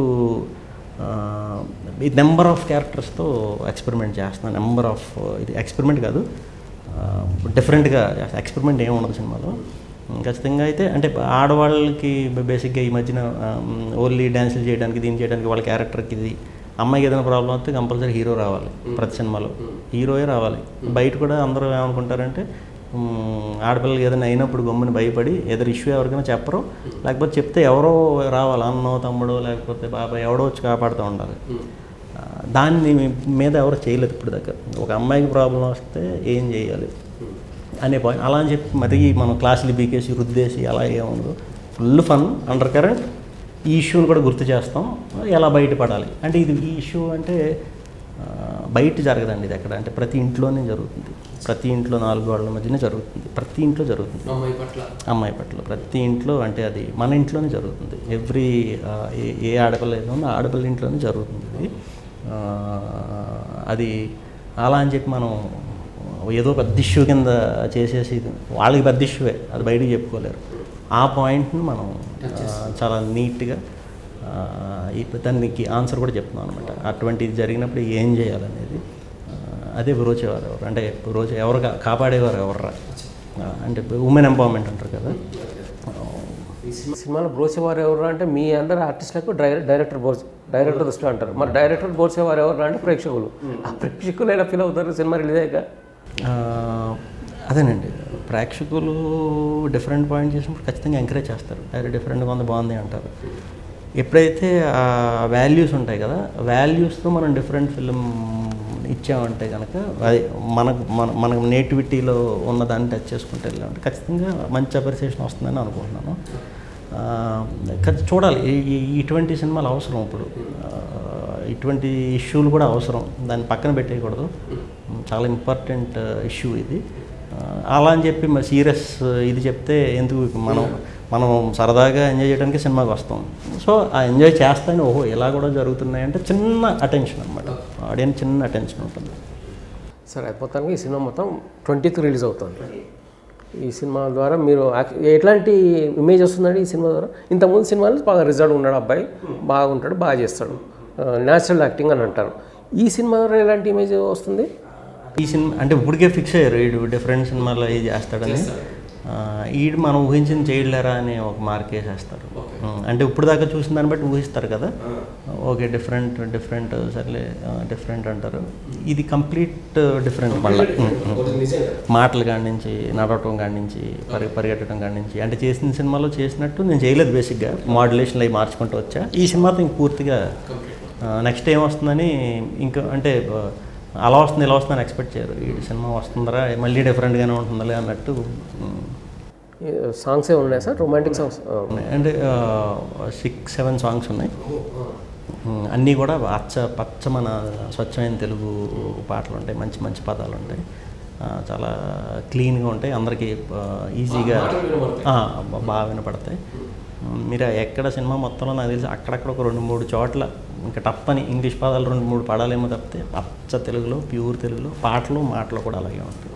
ఈ నెంబర్ ఆఫ్ క్యారెక్టర్స్తో ఎక్స్పెరిమెంట్ చేస్తున్నాను నెంబర్ ఆఫ్ ఇది ఎక్స్పెరిమెంట్ కాదు డిఫరెంట్గా ఎక్స్పెరిమెంట్ ఏమి ఉండదు సినిమాలో ఖచ్చితంగా అయితే అంటే ఆడవాళ్ళకి బేసిక్గా ఈ మధ్యన ఓన్లీ డ్యాన్సులు చేయడానికి దీని చేయడానికి వాళ్ళ క్యారెక్టర్కి ఇది అమ్మాయికి ఏదైనా ప్రాబ్లం వస్తే కంపల్సరీ హీరో రావాలి ప్రతి సినిమాలో హీరోయే రావాలి బయట కూడా అందరూ ఏమనుకుంటారంటే మ్, ఆడపిల్లలకి ఏదైనా అయినప్పుడు గమ్ముని భయపడి ఏదైనా ఇష్యూ ఎవరికైనా చెప్పరు లేకపోతే చెప్తే ఎవరో రావాలి అన్నో తమ్ముడో లేకపోతే బాబాయ్ ఎవడో వచ్చి కాపాడుతూ ఉండాలి ఆ, దాన్ని మీద ఎవరు చేయలేదు ఇప్పుడు దాకా ఒక అమ్మాయికి ప్రాబ్లం వస్తే ఏం చేయాలి అనే పాయింట్ అలా అని చెప్పి మరి మనం క్లాసులు బీకేసి రుద్దేసి అలా ఏముండదు ఫుల్ ఫన్ అండర్ కరెంట్ ఈ ఇష్యూని కూడా గుర్తు చేస్తాం ఎలా బయటపడాలి అంటే ఇది ఈ ఇష్యూ అంటే ఆ, బయట జరగదండి ఇది ఎక్కడ అంటే ప్రతి ఇంట్లోనే జరుగుతుంది ప్రతి ఇంట్లో నాలుగు వాళ్ళ మధ్యనే జరుగుతుంది ప్రతి ఇంట్లో జరుగుతుంది అమ్మాయి పట్ల ప్రతి ఇంట్లో అంటే అది మన ఇంట్లోనే జరుగుతుంది ఎవ్రీ ఏ ఏ ఆడపిల్ల ఏదో ఉందో ఆ ఆడపిల్ల ఇంట్లోనే జరుగుతుంది ఇది ఆ, అది అలా అని చెప్పి మనం ఏదో పెద్ద ఇష్యూ కింద చేసేసి ఇది వాళ్ళకి పెద్ద ఇష్యూవే అది బయటికి చెప్పుకోలేరు ఆ పాయింట్ని మనం ఆ, చాలా నీట్గా ఇప్పుడు దానికి ఆన్సర్ కూడా చెప్తున్నాం అనమాట అటువంటిది జరిగినప్పుడు ఏం చేయాలనేది ఆ, అదే బ్రోచేవారు ఎవరు అంటే బ్రోచే ఎవరు కా- కాపాడేవారు ఎవర్రా ఆ, అంటే ఉమెన్ ఎంపవర్మెంట్ అంటారు కదా సినిమాలో బ్రోచేవారు ఎవరు అంటే మీ అందరు ఆర్టిస్టులకు డైరె డైరెక్టర్ బోర్స్ డైరెక్టర్ దృష్టిలో అంటారు మరి డైరెక్టర్ బోర్చేవారు ఎవరు అంటే ప్రేక్షకులు ఆ ప్రేక్షకులు ఎలా ఫీల్ అవుతారు సినిమా రిలీజ్ అయ్యాక ఆ, అదేనండి ప్రేక్షకులు డిఫరెంట్ పాయింట్ చేసినప్పుడు ఖచ్చితంగా ఎంకరేజ్ చేస్తారు అది డిఫరెంట్గా ఉంది బాగుంది అంటారు ఎప్పుడైతే ఆ వాల్యూస్ ఉంటాయి కదా వాల్యూస్తో మనం డిఫరెంట్ ఫిలిం ఇచ్చామంటే కనుక అది మనకు మన మన నేటివిటీలో ఉన్న దాన్ని టచ్ చేసుకుంటే వెళ్ళామంటే ఖచ్చితంగా మంచి అప్రిసియేషన్ వస్తుందని అనుకుంటున్నాను ఆ, ఖచ్చి- చూడాలి ఈ- ఈ- ఇటువంటి సినిమాలు అవసరం ఇప్పుడు ఆ, ఇటువంటి ఇష్యూలు కూడా అవసరం దాన్ని పక్కన పెట్టేయకూడదు చాలా ఇంపార్టెంట్ ఇష్యూ ఇది ఆ, అలా అని చెప్పి మరి సీరియస్ ఇది చెప్తే ఎందుకు మనం మనం సరదాగా ఎంజాయ్ చేయడానికి సినిమాకి వస్తాం సో ఆ ఎంజాయ్ చేస్తానే ఓహో ఇలా కూడా జరుగుతున్నాయి అంటే చిన్న అటెన్షన్ అనమాట ఆడియన్స్ చిన్న అటెన్షన్ ఉంటుంది సరే అది మొత్తానికి ఈ సినిమా మొత్తం ట్వంటీకి రిలీజ్ అవుతుంది ఈ సినిమా ద్వారా మీరు యాక్- ఎట్లాంటి ఇమేజ్ వస్తుందండి ఈ సినిమా ద్వారా ఇంతకుముందు సినిమాలు బాగా రిజల్ట్ ఉన్నాడు అబ్బాయి బాగుంటాడు బాగా చేస్తాడు న్యాచురల్ యాక్టింగ్ అని అంటారు ఈ సినిమా ద్వారా ఎలాంటి ఇమేజ్ వస్తుంది ఈ సినిమా అంటే ఇప్పటికే ఫిక్స్ అయ్యారు వీడు డిఫరెంట్ సినిమాలో ఇది చేస్తాడని ఆ, ఈడు మనం ఊహించింది చేయలేరా అని ఒక మార్క్ వేసేస్తారు ఉం, అంటే ఇప్పుడు దాకా చూసిన దాన్ని బట్టి ఊహిస్తారు కదా ఓకే డిఫరెంట్ డిఫరెంట్ సర్లే డిఫరెంట్ అంటారు ఇది కంప్లీట్ డిఫరెంట్ మళ్ళీ ఉం, ఉం. మాటలు కాడి నుంచి నడవటం కాడి నుంచి పరి పరిగెట్టడం కాడి నుంచి అంటే చేసిన సినిమాలో చేసినట్టు నేను చేయలేదు బేసిక్గా మాడ్యులేషన్లు అవి మార్చుకుంటూ వచ్చా ఈ సినిమాతో ఇంక పూర్తిగా నెక్స్ట్ ఏం వస్తుందని ఇంకా అంటే ఆ, అలా వస్తుంది ఇలా వస్తుందని ఎక్స్పెక్ట్ చేయరు ఈ సినిమా వస్తుందరా మళ్ళీ డిఫరెంట్గానే ఉంటుందిలే అన్నట్టు ఉమ్, సాంగ్స్ ఏ ఉన్నాయి సార్ రొమాంటిక్ సాంగ్స్ ఉన్నాయి. అంటే సిక్స్ సెవెన్ సాంగ్స్ ఉన్నాయి ఉమ్, అన్నీ కూడా అచ్చ పచ్చ మన స్వచ్ఛమైన తెలుగు పాటలు ఉంటాయి మంచి మంచి పదాలు ఉంటాయి ఆ, చాలా క్లీన్గా ఉంటాయి అందరికీ ఆ, ఈజీగా ఆ, బా- బాగా వినపడతాయి ఉమ్, మీరు ఎక్కడ సినిమా మొత్తంలో నాకు తెలిసి అక్కడక్కడ ఒక రెండు మూడు చోట్ల ఇంకా టప్పని ఇంగ్లీష్ పదాలు రెండు మూడు పడాలేమో తప్పితే పచ్చ తెలుగులో ప్యూర్ తెలుగులో పాటలు మాటలు కూడా అలాగే ఉంటాయి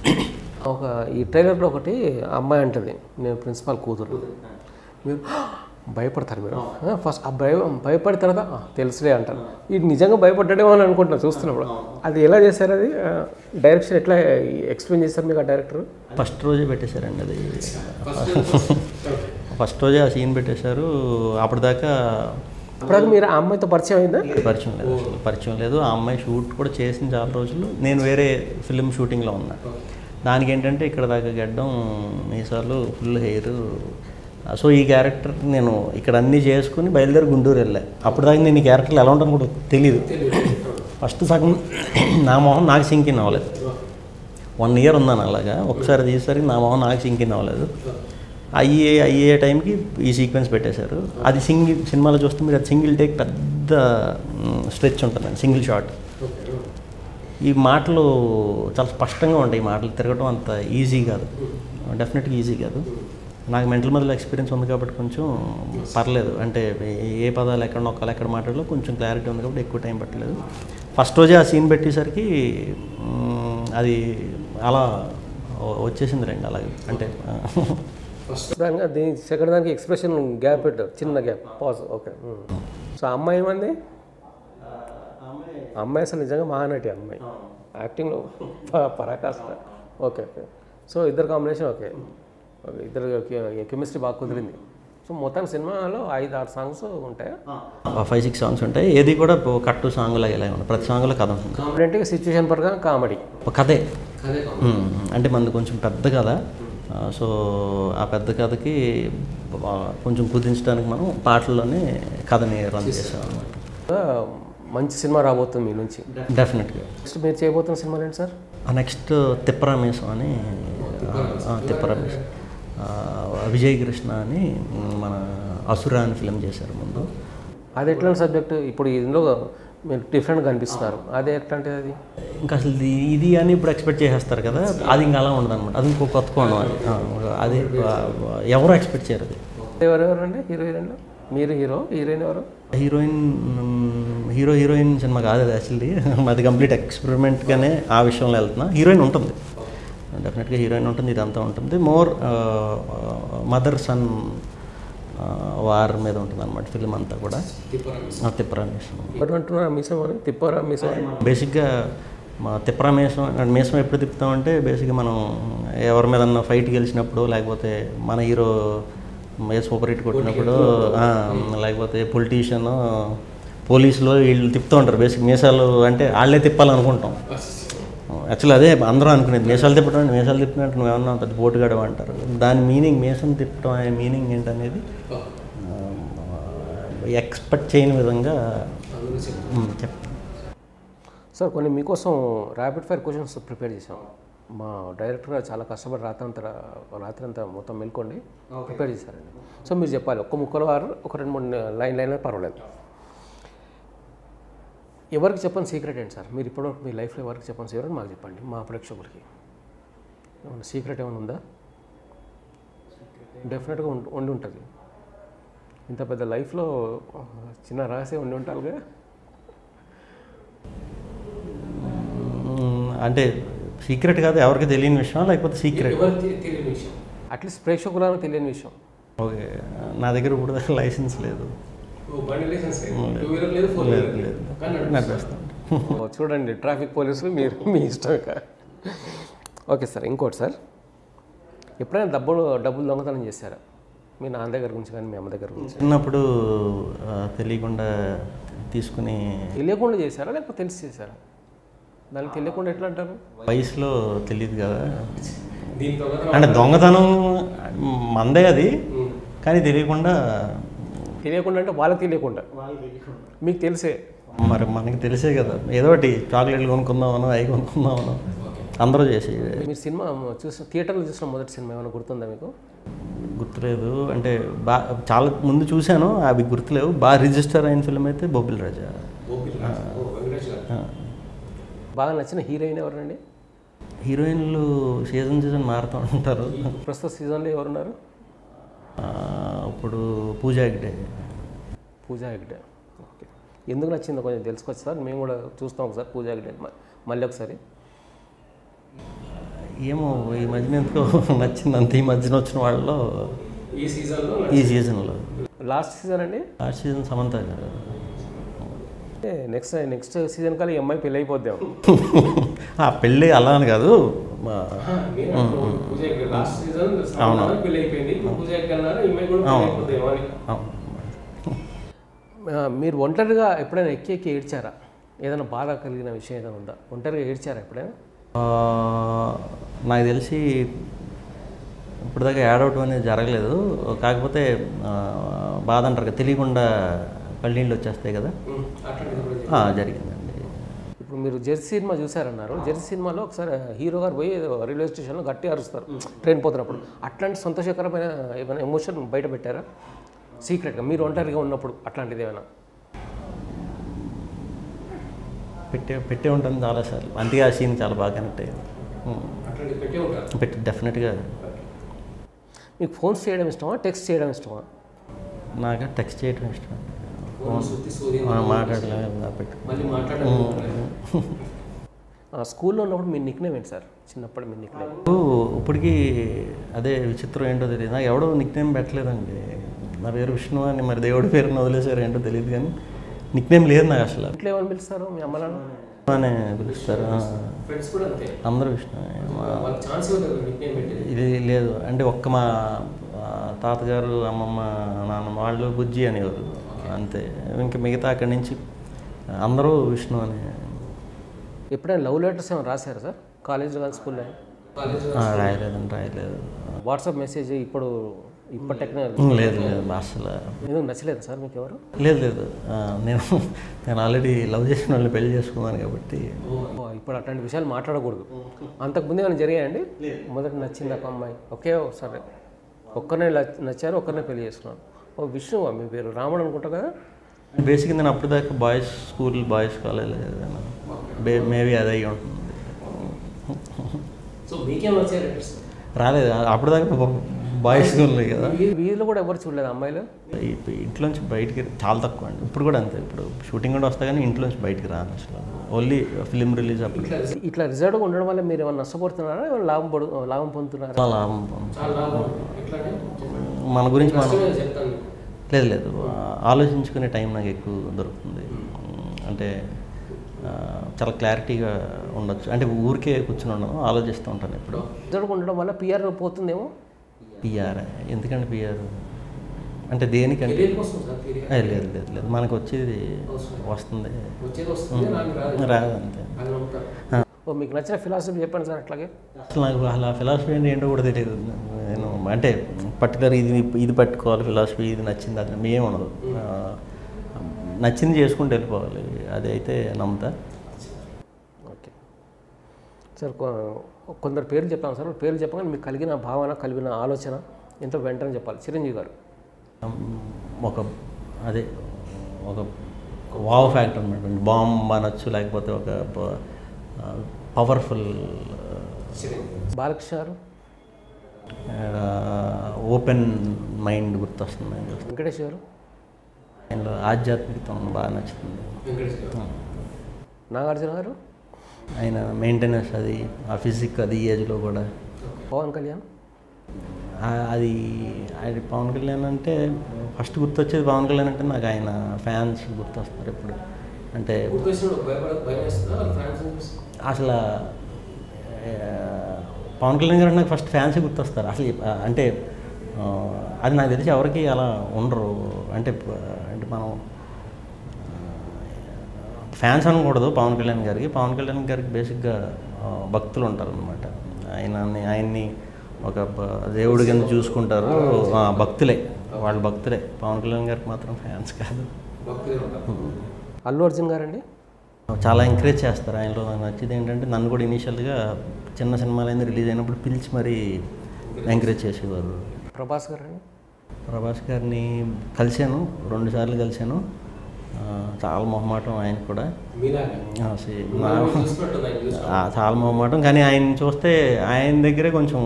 ఒక ఈ ట్రైలర్లో ఒకటి అమ్మాయి అంటది నేను ప్రిన్సిపాల్ కూతురు మీరు భయపడతారు మీరు ఫస్ట్ ఆ భయ భయపడిన తర్వాత "ఆ, తెలుసులే అంటారు ఇది నిజంగా భయపడ్డాడేమో అని అనుకుంటున్నా చూస్తున్నప్పుడు అది ఎలా చేశారు అది డైరెక్షన్ ఎట్లా ఎక్స్ప్లెయిన్ చేస్తారు మీకు ఆ డైరెక్టర్ ఫస్ట్ రోజే పెట్టేశారండి అది ఫస్ట్ రోజే ఆ సీన్ పెట్టేశారు అప్పటిదాకా అప్పటిదాకా మీరు ఆ అమ్మాయితో పరిచయం అయిందా పరిచయం లేదు అసలు పరిచయం లేదు ఆ అమ్మాయి షూట్ కూడా చేసిన చాలా రోజులు నేను వేరే ఫిలిం షూటింగ్లో ఉన్నా దానికి ఏంటంటే ఇక్కడ దాకా గడ్డం మీసాలు ఫుల్ హెయిర్ సో ఈ క్యారెక్టర్ నేను ఇక్కడ అన్నీ చేసుకుని బయలుదేరి గుంటూరు వెళ్ళా అప్పుడు దాకా నేను ఈ క్యారెక్టర్లు ఎలా ఉంటాను కూడా తెలియదు ఫస్ట్ సగం నా మొహం నాకు సింక్ ఇన్ అవ్వలేదు వన్ ఇయర్ ఉన్నాను అలాగా ఒకసారి తీసేసరికి నా మొహం నాకు సింక్ ఇన్ అవ్వలేదు అయ్యే అయ్యే టైంకి ఈ సీక్వెన్స్ పెట్టేశారు అది సింగిల్ సినిమాలో చూస్తే మీరు అది సింగిల్ టేక్ పెద్ద స్ట్రెచ్ ఉంటుందండి సింగిల్ షాట్ ఈ మాటలు చాలా స్పష్టంగా ఉంటాయి ఈ మాటలు తిరగడం అంత ఈజీ కాదు డెఫినెట్గా ఈజీ కాదు నాకు మెంటల్ మధ్యలో ఎక్స్పీరియన్స్ ఉంది కాబట్టి కొంచెం పర్లేదు అంటే ఏ- ఏ పదాలు ఎక్కడ నొక్కాలి ఎక్కడ మాట్లాడాలో కొంచెం క్లారిటీ ఉంది కాబట్టి ఎక్కువ టైం పట్టలేదు ఫస్ట్ రోజే ఆ సీన్ పెట్టేసరికి మ్, అది అలా వ- వచ్చేసింది రండి అలాగే అంటే దానికి దీని సెకండ్ దానికి ఎక్స్ప్రెషన్ గ్యాప్ పెట్టారు చిన్న గ్యాప్ పాజ్ ఓకే సో ఆ అమ్మాయి ఏమంది ఆ అమ్మాయి అసలు నిజంగా మహానటి ఆ అమ్మాయి యాక్టింగ్లో ప- పరాకాష్ట ఓకే ఓకే సో ఇద్దరు కాంబినేషన్ ఓకే ఓకే ఇద్దరు కెమిస్ట్రీ బాగా కుదిరింది సో మొత్తం సినిమాలో ఐదు ఆరు సాంగ్స్ ఉంటాయా ఫైవ్ సిక్స్ సాంగ్స్ ఉంటాయి ఏది కూడా ఓ కట్టు సాంగ్ లాగా ఇలా ఉంటుంది ప్రతి సాంగ్లో కథ ఉంటుంది కాంబినెంట్గా సిచ్యువేషన్ పరంగా కామెడీ ఒక కథే మ్మ్. అంటే మనది కొంచెం పెద్ద కథ ఆ, సో ఆ పెద్ద కథకి ఆ, కొంచెం కుదించడానికి మనం పాటల్లోనే కథని రన్ చేసాం అనమాట మంచి సినిమా రాబోతుంది మీ నుంచి డెఫినెట్గా నెక్స్ట్ మీరు చేయబోతున్న సినిమాలు ఏంటి సార్ ఆ నెక్స్ట్ తిప్పరామేశం అని ఆ, తిప్పరామేశం ఆ, విజయ్ కృష్ణ అని మ్, మన అసుర అని ఫిలిం చేశారు ముందు అది ఎట్లాంటి సబ్జెక్ట్ ఇప్పుడు ఇందులో మీరు డిఫరెంట్గా కనిపిస్తున్నారు అదే ఎట్లాంటిది అది ఇంకా అసలు ఇది ఇది అని ఇప్పుడు ఎక్స్పెక్ట్ చేసేస్తారు కదా అది ఇంకా అలా ఉండదు అనమాట అది ఇంకో కొత్త కోణం అది ఆ, అది ఆ, ఎవరు ఎక్స్పెక్ట్ చేయరు అది ఎవరెవరు అండి హీరో హీరోయిన్లో మీరు హీరో హీరోయిన్ ఎవరు హీరోయిన్ హీరో హీరోయిన్ సినిమా కాదు అది యాక్చువల్లీ అది కంప్లీట్ ఎక్స్పెరిమెంట్గానే ఆ విషయంలో వెళ్తున్నా హీరోయిన్ ఉంటుంది డెఫినెట్గా హీరోయిన్ ఉంటుంది ఇదంతా ఉంటుంది మోర్ మదర్ సన్ వార్ మీద ఉంటుంది అనమాట ఫిలిం అంతా కూడా ఆ, తిప్పరామేశం ఎవరు అంటున్నారు మీసం అని తిప్పారా మీసం అని బేసిక్గా మా తిప్పరామేశం అంటే మేసం ఎప్పుడు తిప్పుతామంటే బేసిక్గా మనం ఎవరి మీద ఫైట్ గెలిచినప్పుడు లేకపోతే మన హీరో ఏ సూపర్ హిట్ కొట్టినప్పుడు ఆ, లేకపోతే పొలిటీషియన్ పోలీసులో వీళ్ళు తిప్పుతూ ఉంటారు బేసిక్ మీసాలు అంటే వాళ్ళే తిప్పాలనుకుంటాం యాక్చువల్లీ అదే అందరూ అనుకునేది మీసాలు తిప్పడం మీసాలు తిప్పినట్టు నువ్వేమన్నా పెద్ద పోటుగాడు అంటారు దాని మీనింగ్ మీసం తిప్పడం అనే మీనింగ్ ఏంటనేది ఎక్స్పెక్ట్ చేయని విధంగా మ్, చెప్ సార్ కొన్ని మీకోసం ర్యాపిడ్ ఫైర్ క్వశ్చన్స్ ప్రిపేర్ చేసాం మా డైరెక్టర్ గారు చాలా కష్టపడి రాత్రంతా రాత్రి అంతా మొత్తం మెల్కోండి ప్రిపేర్ చేశారండి సో మీరు చెప్పాలి ఒక్క ముక్కల వారు ఒక రెండు మూడు లైన్ లైన్ పర్వాలేదు ఎవరికి చెప్పని సీక్రెట్ ఏంటి సార్ మీరు ఇప్పటివరకు మీ లైఫ్లో ఎవరికి చెప్పని సీక్రెట్ మాకు చెప్పండి మా ప్రేక్షకులకి ఏమన్నా సీక్రెట్ ఏమైనా ఉందా డెఫినెట్గా ఉండి ఉండి ఉంటుంది ఇంత పెద్ద లైఫ్లో చిన్న రహస్యం ఉండి ఉంటారుగా మ్, అంటే సీక్రెట్ కాదు ఎవరికి తెలియని విషయం లేకపోతే సీక్రెట్ తెలియని విషయం అట్లీస్ట్ ప్రేక్షకులకు తెలియని విషయం ఓకే నా దగ్గర ఇప్పుడు దాకా లైసెన్స్ లేదు లేదు లేదు లేదు నడిపిస్తాను ఓ, చూడండి ట్రాఫిక్ పోలీసులు మీరు మీ ఇష్టం ఇక ఓకే సార్ ఇంకోటి సార్ ఎప్పుడైనా డబ్బులు డబ్బులు దొంగతనం చేశారా మీ నాన్న దగ్గర గురించి కానీ మీ అమ్మ దగ్గర గురించి చిన్నప్పుడు ఆ, తెలియకుండా తీసుకుని తెలియకుండా చేశారా లేకపోతే తెలిసి చేశారా దానికి తెలియకుండా ఎట్లా అంటారు వయసులో తెలియదు కదా దీంతో అంటే దొంగతనం మందే అది కానీ తెలియకుండా తెలియకుండా అంటే వాళ్ళకి తెలియకుండా మీకు తెలిసే మరి మనకి తెలిసే కదా ఏదో ఒకటి చాక్లెట్లు కొనుక్కుందామనో అవి కొనుక్కుందామనో అందరూ చేసి మీరు సినిమా చూసిన థియేటర్లో చూసిన మొదటి సినిమా ఏమైనా గుర్తుందా మీకు గుర్తులేదు అంటే బా చాలా ముందు చూశాను అవి గుర్తులేవు బాగా రిజిస్టర్ అయిన ఫిల్మ్ అయితే బొబ్బిల్ రాజా ఆ. బాగా నచ్చిన హీరోయిన్ ఎవరండి హీరోయిన్లు సీజన్ సీజన్ మారుతూ ఉంటారు ప్రస్తుత సీజన్లో ఎవరున్నారు ఆ, ఇప్పుడు పూజా హెగ్డే పూజా హెగ్డే ఓకే ఎందుకు నచ్చిందో కొంచెం తెలుసుకోవచ్చు సార్ మేము కూడా చూస్తాం ఒకసారి పూజా హెగ్డే మ- మళ్ళీ ఒకసారి ఏమో ఈ మధ్యన ఎందుకో నచ్చింది అంత ఈ మధ్యన వచ్చిన వాళ్ళలో ఈ సీజన్లో ఈ సీజన్లో లాస్ట్ సీజన్ అండి ఆ సీజన్ సమంత గారు నెక్స్ట్ నెక్స్ట్ సీజన్ కల్లా ఈ అమ్మాయి పెళ్ళి అయిపోద్దాం ఆ పెళ్ళి అలా అని కాదు మా- లాస్ట్ సీజన్ అవును. పెళ్ళి అయిపోయింది పూజ అవును. అవును. మీరు ఒంటరిగా ఎప్పుడైనా ఎక్కి ఎక్కి ఏడ్చారా ఏదైనా బాధ కలిగిన విషయం ఏదైనా ఉందా ఒంటరిగా ఏడ్చారా ఎప్పుడైనా ఆ, నాకు తెలిసి ఇప్పటిదాకా యాడ్ అవటం అనేది జరగలేదు కాకపోతే ఆ, బాధ అంటారు కదా తెలియకుండా కళ్ళనీళ్ళు వచ్చేస్తాయి కదా ఆ, జరిగిందండి ఇప్పుడు మీరు జెర్సీ సినిమా చూసారన్నారు జెర్సీ సినిమాలో ఒకసారి హీరో గారు పోయి ఏదో రైల్వే స్టేషన్లో గట్టి అరుస్తారు ట్రైన్ పోతున్నప్పుడు అట్లాంటి సంతోషకరమైన ఏమైనా ఎమోషన్ బయట పెట్టారా సీక్రెట్గా మీరు ఒంటరిగా ఉన్నప్పుడు అట్లాంటిది ఏమైనా పెట్టే పెట్టే ఉంటుంది చాలాసార్లు అందుకే ఆ సీన్ చాలా బాగా కనెక్ట్ అయ్యింది ఉమ్. అట్లాంటివి పెట్టే ఉంటారు పెట్టి డెఫినెట్గా మీకు ఫోన్స్ చేయడం ఇష్టమా టెక్స్ట్ చేయడం ఇష్టమా నాకు టెక్స్ట్ చేయడం ఇష్టం సుత్తి సూది ఆ, మాట్లాడలేము కాబట్టి మళ్ళీ మాట్లాడడం స్కూల్లో ఉన్నప్పుడు మీ నిక్ నేమ్ ఏంటి సార్ చిన్నప్పుడు మీ నిక్ నేమ్ ఇప్పటికీ అదే విచిత్రం ఏంటో తెలియదు నాకు ఎవడో నిక్ నేమ్ పెట్టలేదండి నా పేరు విష్ణు అని మరి దేవుడి పేరుని వదిలేశారు ఏంటో తెలియదు కానీ నిక్ నేమ్ లేదు నాకు అసలు ఇంట్లో ఏమని పిలుస్తారు మీ అమ్మ నాన్న అనే పిలుస్తారు ఆ, ఫ్రెండ్స్ కూడా అంతే అందరూ విష్ణు మా వాళ్ళకి ఛాన్స్ ఇవ్వదు నిక్ నేమ్ పెట్టి ఇది లేదు అంటే ఒక్క మా ఆ, తాతగారు అమ్మమ్మ నాన్నమ్మ వాళ్ళు బుజ్జి అనేవారు అంతే ఇంకా మిగతా అక్కడి నుంచి అందరూ విష్ణు అని ఎప్పుడైనా లవ్ లెటర్స్ ఏమైనా రాశారా సార్ కాలేజ్లో కానీ స్కూల్లో ఆ, రాయలేదండి రాయలేదు వాట్సాప్ మెసేజ్ ఇప్పుడు ఇప్పటి టెక్నాలజీ ఉమ్, లేదు లేదు అసలు ఎందుకు నచ్చలేదు సార్ మీకు ఎవరు లేదు లేదు ఆ, నేను నేను ఆల్రెడీ లవ్ చేసిన వాళ్ళని పెళ్లి చేసుకున్నాను కాబట్టి ఓ, ఇప్పుడు అట్లాంటి విషయాలు మాట్లాడకూడదు అంతకుముందు ఏమైనా జరిగాయండి మొదట నచ్చింది ఒక అమ్మాయి ఒకే సరే ఒక్కరినే నచ్- నచ్చారు ఒక్కరినే పెళ్లి చేసుకున్నాను ఓ విష్ణు మీ పేరు రాముడు అనుకుంటా కదా బేసిక్గా నేను అప్పుడు దాకా boys school boys college maybe అది అయ్యి ఉంటుంది సో మీకేం వచ్చారు రాలేదు అప్పుడు దాకా బాయ్స్ స్కూల్ కదా వీధిలో కూడా ఎవరు చూడలేదు అమ్మాయిలు ఈ- ఇంట్లోంచి బయటికి చాలా తక్కువ అండి ఇప్పుడు కూడా అంతే ఇప్పుడు షూటింగ్ కూడా వస్తా కానీ ఇంట్లోంచి బయటికి రాను అసలు ఓన్లీ ఫిలిం రిలీజ్ అప్పుడు ఇట్లా రిజర్వ్గా ఉండడం వల్ల మీరు ఏమైనా నష్టపోతున్నారా ఏమైనా లాభం పడు లాభం పొందుతున్నారా చాలా లాభం మన గురించి మనం లేదు లేదు ఆలోచించుకునే టైం నాకు ఎక్కువ దొరుకుతుంది అంటే ఆ, చాలా క్లారిటీగా ఉండొచ్చు అంటే ఊరికే కూర్చుని ఉండను ఆలోచిస్తూ ఉంటాను ఎప్పుడు రిజర్వ్గా ఉండడం వల్ల పిఆర్ పోతుందేమో పిఆర్ ఎందుకంటే పిఆర్ అంటే దేనికంటే ఏ, లేదు లేదు లేదు మనకు వచ్చేది వస్తుంది వచ్చేది వస్తుంది నాకు రాదు రాదు అంతే అది నమ్ముతారు. ఓ మీకు నచ్చిన ఫిలాసఫీ చెప్పండి సార్ అట్లాగే అసలు నాకు అసలు ఆ ఫిలాసఫీ అంటే ఏంటో కూడా తెలియదు నేను అంటే పర్టికులర్ ఇది ఇది పట్టుకోవాలి ఫిలాసఫీ ఇది నచ్చింది అది ఏం ఉండదు ఆ, నచ్చింది చేసుకుంటూ వెళ్ళిపోవాలి అది అయితే నమ్ముతా ఓకే సార్ కొ- కొందరు పేర్లు చెప్తాను సార్ పేర్లు చెప్పగానే మీకు కలిగిన భావన కలిగిన ఆలోచన ఎంతో వెంటనే చెప్పాలి చిరంజీవి గారు ఒక అదే ఒక వావ్ ఫ్యాక్టర్ అనమాట బాంబ్ అనొచ్చు లేకపోతే ఒక పవర్ఫుల్ బాలకృష్ణ గారు ఓపెన్ మైండ్ గుర్తొస్తుంది ఆయన వెంకటేష్ గారు ఆయనలో ఆధ్యాత్మికత బాగా నచ్చుతుంది నాగార్జున గారు ఆయన మెయింటెనెన్స్ అది ఆ ఫిజిక్ అది ఈ ఏజ్లో కూడా పవన్ కళ్యాణ్ ఆ- అది ఆయన పవన్ కళ్యాణ్ అంటే ఫస్ట్ గుర్తొచ్చేది పవన్ కళ్యాణ్ అంటే నాకు ఆయన ఫ్యాన్స్ గుర్తొస్తారు ఇప్పుడు అంటే అసలు ఆ, పవన్ కళ్యాణ్ గారు నాకు ఫస్ట్ ఫ్యాన్స్ గుర్తొస్తారు అసలు ఆ, అంటే ఆ, అది నాకు తెలిసి ఎవరికి అలా ఉండరు అంటే ప- అంటే మనం ఫ్యాన్స్ అనకూడదు పవన్ కళ్యాణ్ గారికి పవన్ కళ్యాణ్ గారికి బేసిక్గా ఆ, భక్తులు ఉంటారు అనమాట ఆయనని ఆయన్ని ఒక బ- దేవుడి కింద చూసుకుంటారు ఆ, భక్తులే వాళ్ళు భక్తులే పవన్ కళ్యాణ్ గారికి మాత్రం ఫ్యాన్స్ కాదు అల్లు అర్జున్ గారండి చాలా ఎంకరేజ్ చేస్తారు ఆయనలో నాకు నచ్చేది ఏంటంటే నన్ను కూడా ఇనీషియల్గా చిన్న సినిమాలైంది రిలీజ్ అయినప్పుడు పిలిచి మరీ ఎంకరేజ్ చేసేవారు ప్రభాస్ గారండి ప్రభాస్ గారిని కలిశాను రెండు సార్లు కలిశాను ఆ, చాలా మొహమాటం ఆయన కూడా ఆ, సే- నా- ఆ, చాలా మొహమాటం కానీ ఆయన చూస్తే ఆయన దగ్గరే కొంచెం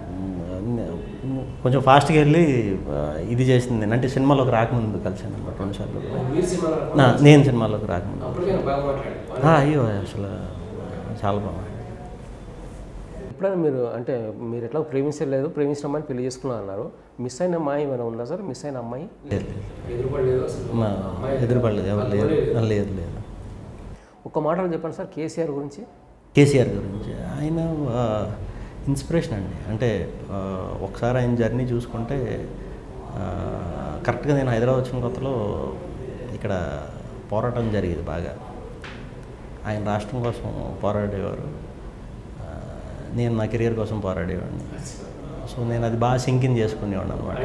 మ్, కొంచెం ఫాస్ట్గా వెళ్ళి ఆ, ఇది చేసింది అంటే సినిమాలోకి రాకముందు కలిశాను అనమాట రెండు సార్లు నా నేను సినిమాలోకి రాకముందు ఆ, అయ్యో అసలు చాలా బాగుంది ఎప్పుడైనా మీరు అంటే మీరు ఎట్లా ప్రేమించలేదు ప్రేమించిన అమ్మాయిని పెళ్లి చేసుకున్నా అన్నారు మిస్ అయిన అమ్మాయి ఏమైనా ఉందా సార్ మిస్ అయిన అమ్మాయి లేదు లేదు మా ఎదురుపడలేదు ఎవరు లేదు లేదు లేదు ఒక్క మాటలో చెప్పండి సార్ కేసీఆర్ గురించి కేసీఆర్ గురించి ఆయన ఇన్స్పిరేషన్ అండి అంటే ఆ, ఒకసారి ఆయన జర్నీ చూసుకుంటే ఆ, కరెక్ట్గా నేను హైదరాబాద్ వచ్చిన కొత్తలో ఇక్కడ పోరాటం జరిగేది బాగా ఆయన రాష్ట్రం కోసం పోరాడేవారు ఆ, నేను నా కెరియర్ కోసం పోరాడేవాడిని సో నేను అది బాగా సింకిన్ చేసుకునేవాడిని అనమాట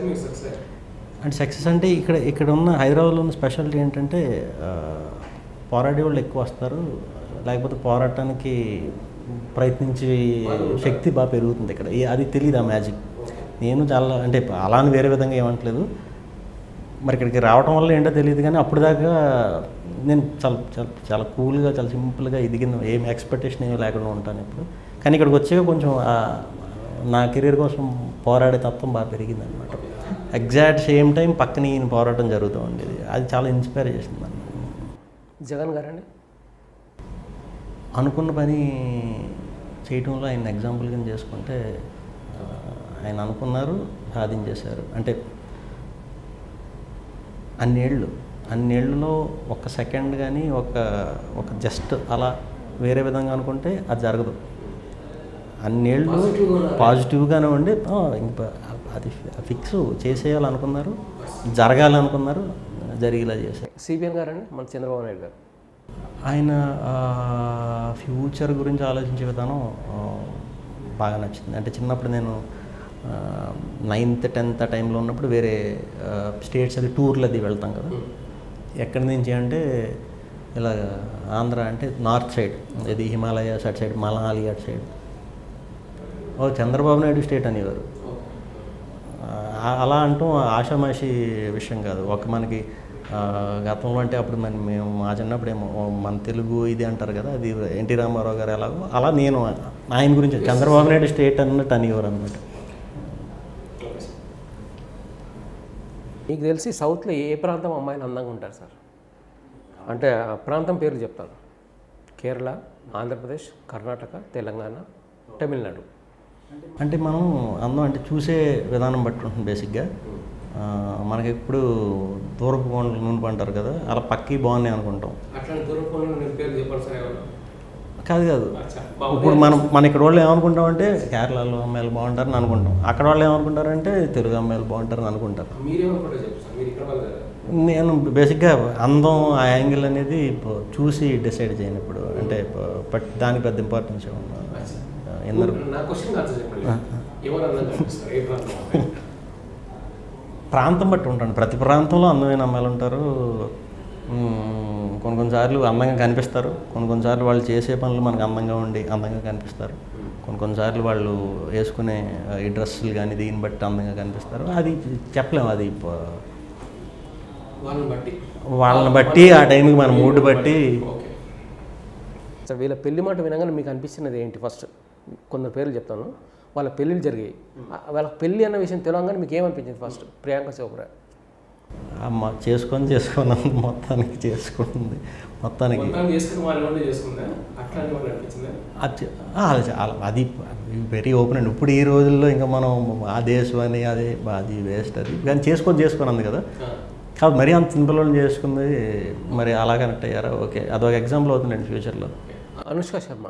అంటే సక్సెస్ అంటే ఇక్కడ ఇక్కడ ఉన్న హైదరాబాద్లో ఉన్న స్పెషాలిటీ ఏంటంటే ఆ, పోరాడే వాళ్ళు ఎక్కువ వస్తారు లేకపోతే పోరాటానికి ప్రయత్నించే శక్తి బాగా పెరుగుతుంది ఇక్కడ ఏ- అది తెలియదు ఆ మ్యాజిక్ నేను చాలా అంటే అలా అని వేరే విధంగా ఏమంటలేదు మరి ఇక్కడికి రావడం వల్ల ఏంటో తెలియదు కానీ అప్పుడు దాకా నేను చాలా చాలా చాలా కూల్గా చాలా సింపుల్గా ఇది కింద ఏం ఎక్స్పెక్టేషన్ ఏమీ లేకుండా ఉంటాను ఇప్పుడు కానీ ఇక్కడికి వచ్చాక కొంచెం ఆ నా కెరీర్ కోసం పోరాడే తత్వం బాగా పెరిగింది అనమాట ఎగ్జాక్ట్ సేమ్ టైం పక్కన ఈయన పోరాటం జరుగుతూ ఉండేది అది చాలా ఇన్స్పైర్ చేసింది నన్ను జగన్ గారండి అనుకున్న పని చేయటంలో ఆయన ఎగ్జాంపుల్ కింద చేసుకుంటే ఆ, ఆయన అనుకున్నారు సాధించేశారు అంటే అన్నేళ్ళు అన్నేళ్ళలో ఒక సెకండ్ కానీ ఒక ఒక జస్ట్ అలా వేరే విధంగా అనుకుంటే అది జరగదు అన్నేళ్ళు పాజిటివ్గానే ఉండి ఆ, ఇంక అది ఫిక్స్ చేసేయాలనుకున్నారు జరగాలనుకున్నారు జరిగేలా చేశారు సిబిఎన్ గారండి మన చంద్రబాబు నాయుడు గారు ఆయన ఫ్యూచర్ గురించి ఆలోచించే విధానం ఆ, బాగా నచ్చింది అంటే చిన్నప్పుడు నేను నైన్త్ టెన్త్ ఆ టైంలో ఉన్నప్పుడు వేరే స్టేట్స్ అది టూర్లు అది వెళ్తాం కదా ఎక్కడి నుంచి అంటే ఇలా ఆంధ్ర అంటే నార్త్ సైడ్ ఇది హిమాలయాస్ అటు సైడ్ మనాలి అటు సైడ్ ఓ చంద్రబాబు నాయుడు స్టేట్ అనేవారు ఆ, అలా అంటూ ఆషామాషి విషయం కాదు ఒక మనకి ఆ, గతంలో అంటే అప్పుడు మరి మేము మా చిన్నప్పుడు ఏమో ఓ మన తెలుగు ఇది అంటారు కదా అది ఎన్టీ రామారావు గారు ఎలాగో అలా నేను ఆయన గురించి చంద్రబాబు నాయుడు స్టేట్ అన్నట్టు అనేవారు అనమాట మీకు తెలిసి సౌత్లో ఏ ప్రాంతం అమ్మాయిలు అందంగా ఉంటారు సార్ అంటే ఆ ప్రాంతం పేర్లు చెప్తాను కేరళ ఆంధ్రప్రదేశ్ కర్ణాటక తెలంగాణ తమిళనాడు అంటే మనం అందం అంటే చూసే విధానం బట్టి ఉంటుంది బేసిక్గా ఆ, మనకి ఎప్పుడు దూరపు కొండలు నూనె అంటారు కదా అలా పక్కి బాగున్నాయి అనుకుంటాం అట్లాంటి దూరం పేర్లు చెప్పండి సార్ కాదు కాదు ఇప్పుడు మనం మన ఇక్కడ వాళ్ళు ఏమనుకుంటామంటే కేరళలో అమ్మాయిలు బాగుంటారని అనుకుంటాం అక్కడ వాళ్ళు ఏమనుకుంటారంటే తెలుగు అమ్మాయిలు బాగుంటారని అనుకుంటారు మీరేమనుకుంటారు చెప్పు సార్ మీరు ఇక్కడ వాళ్ళు కదా నేను బేసిక్గా అందం ఆ యాంగిల్ అనేది ఇప్పుడు చూసి డిసైడ్ చేయను ఇప్పుడు అంటే బట్ దానికి పెద్ద ఇంపార్టెన్స్ ఎన్నరు నా క్వశ్చన్ కాదు చెప్పండి ఎవరు అందంగా కనిపిస్తారు ఏ ప్రాంతం ప్రాంతం బట్టి ఉంటాను ప్రతి ప్రాంతంలో అందమైన అమ్మాయిలు ఉంటారు మ్మ్, కొన్ని కొన్నిసార్లు అందంగా కనిపిస్తారు కొన్ని కొన్నిసార్లు వాళ్ళు చేసే పనులు మనకు అందంగా ఉండి అందంగా కనిపిస్తారు కొన్ని కొన్నిసార్లు వాళ్ళు వేసుకునే ఆ, ఈ డ్రెస్సులు కానీ దీన్ని బట్టి అందంగా కనిపిస్తారు అది చెప్పలేము అది ప- వాళ్ళని బట్టి వాళ్ళని బట్టి ఆ టైంకి మన మూడ్ బట్టి ఓకే సార్ వీళ్ళ పెళ్లి మాట వినగానే మీకు అనిపించినది ఏంటి ఫస్ట్ కొందరు పేర్లు చెప్తాను వాళ్ళ పెళ్ళిళ్ళు జరిగాయి ఆ- వాళ్ళ పెళ్ళి అన్న విషయం తెలియగానే మీకు ఏమనిపించింది ఫస్ట్ ప్రియాంక చోప్రా అమ్మ చేసుకొని చేసుకొని మొత్తానికి చేసుకుంటుంది మొత్తానికి మొత్తం చేసుకుని వాళ్ళ వాళ్ళే చేసుకుందా అట్లా అని వాళ్ళు అనిపించిందా అది చే- ఆ, అది చాలా అది వెరీ ఓపెన్ అండి ఇప్పుడు ఈ రోజుల్లో ఇంకా మనం ఆ దేశం అని అదే అది వేస్ట్ అది కానీ చేసుకొని చేసుకొని అంది కదా కాదు మరీ అంత సింపుల్ వాళ్ళు చేసుకుంది మరి అలా కనెక్ట్ అయ్యారా ఓకే అదొక ఎగ్జాంపుల్ అవుతుందండి ఫ్యూచర్లో అనుష్క శర్మ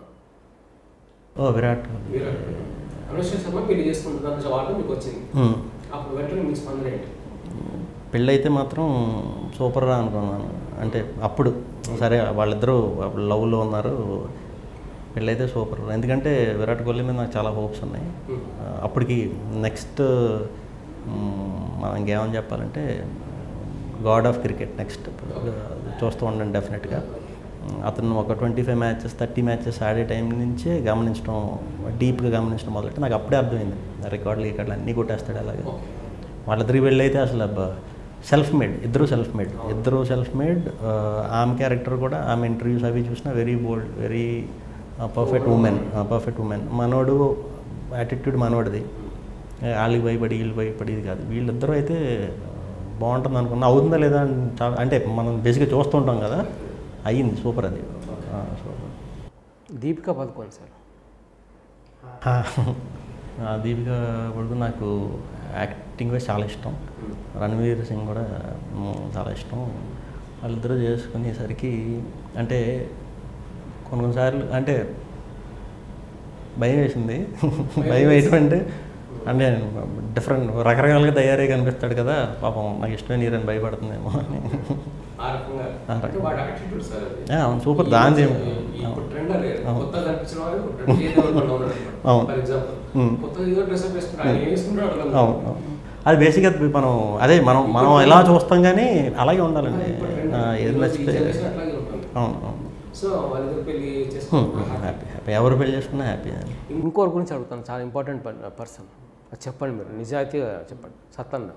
ఓ విరాట్ కోహ్లీ విరాట్ కోహ్లీ. అనుష్క శర్మ పెళ్లి చేసుకుంటున్న వాళ్ళు మీకు వచ్చింది ఉమ్. అప్పుడు వెంటనే మీ స్పందన ఏంటి పెళ్ళైతే మాత్రం సూపర్ రా అనుకున్నాను అంటే అప్పుడు సరే వాళ్ళిద్దరూ లవ్లో ఉన్నారు పెళ్ళైతే సూపర్ ఎందుకంటే విరాట్ కోహ్లీ మీద నాకు చాలా హోప్స్ ఉన్నాయి Hmm. ఆ, అప్పటికి నెక్స్ట్ మనం ఇంకేమని చెప్పాలంటే గాడ్ ఆఫ్ క్రికెట్ నెక్స్ట్ చూస్తూ ఉండండి డెఫినెట్గా అతను ఒక twenty five matches thirty matches ఆడే టైం నుంచే గమనించడం డీప్గా గమనించడం మొదలెట్టి నాకు అప్పుడే అర్థమైంది రికార్డులు రికార్డులు అన్నీ కొట్టేస్తాడు అలాగే ఓకే వాళ్ళిద్దరికి వెళ్ళైతే అసలు అబ్బా సెల్ఫ్ మేడ్ ఇద్దరు సెల్ఫ్ మేడ్ ఇద్దరు సెల్ఫ్ మేడ్ ఆమె క్యారెక్టర్ కూడా ఆమె ఇంటర్వ్యూస్ అవి చూసినా very bold very perfect women perfect women మనోడు యాటిట్యూడ్ మనోడిది వాళ్ళకి భయపడి వీళ్ళు భయపడేది కాదు వీళ్ళిద్దరూ అయితే బాగుంటుంది అనుకున్నా అవుతుందా లేదా అని చాలా అంటే మనం బేసిక్గా చూస్తుంటాం కదా అయ్యింది సూపర్ అది సూపర్ దీపికా పదుకోండి సార్ ఆ దీపిక కొడుకు నాకు యాక్టింగ్ కూడా చాలా ఇష్టం రణవీర్ సింగ్ కూడా మ్, చాలా ఇష్టం వాళ్ళిద్దరూ చేసుకునేసరికి అంటే కొన్ని కొన్నిసార్లు అంటే భయం వేసింది భయం వేయటం అంటే అంటే డిఫరెంట్ రకరకాలుగా తయారై కనిపిస్తాడు కదా పాపం నాకు ఇష్టమైన నీరని భయపడుతుందేమో అని ఆ రకంగా ఆ రకంగా. అంటే వాడి యాటిట్యూడ్ సార్ అది ఆ, అవును, సూపర్ దాని ఇప్పుడు ట్రెండ్ అదే అవును. కొత్తగా కనిపించిన వాడు ఇప్పుడు trend ఏదో ఒకటి ఉన్నాడు అవును. For example um. కొత్తగా ఏదో డ్రెస్ అప్ వేసుకుంటాడు ఆయన ఏం వేసుకుంటాడు అర్థం కాదు. అవును అవును. అది బేసిక్గా మనం అదే మనం మనం ఎలా చూస్తాం కానీ అలాగే ఉండాలండి ఇప్పుడు trend. ఆ, ఏది ఈరోజు ఈ నచ్చితే generation అట్లాగే ఉంటుంది అవును అవును సో వాళ్ళిద్దరు పెళ్లి హ్మ్, చేసుకుంటారు హ్యాపీ హ్యాపీ ఎవరు పెళ్లి చేసుకున్నా హ్యాపీ అండి ఇంకోరి గురించి అడుగుతాను చాలా ఇంపార్టెంట్ పర్సన్ అది చెప్పండి మీరు నిజాయితీగా చెప్పండి సత్తన్న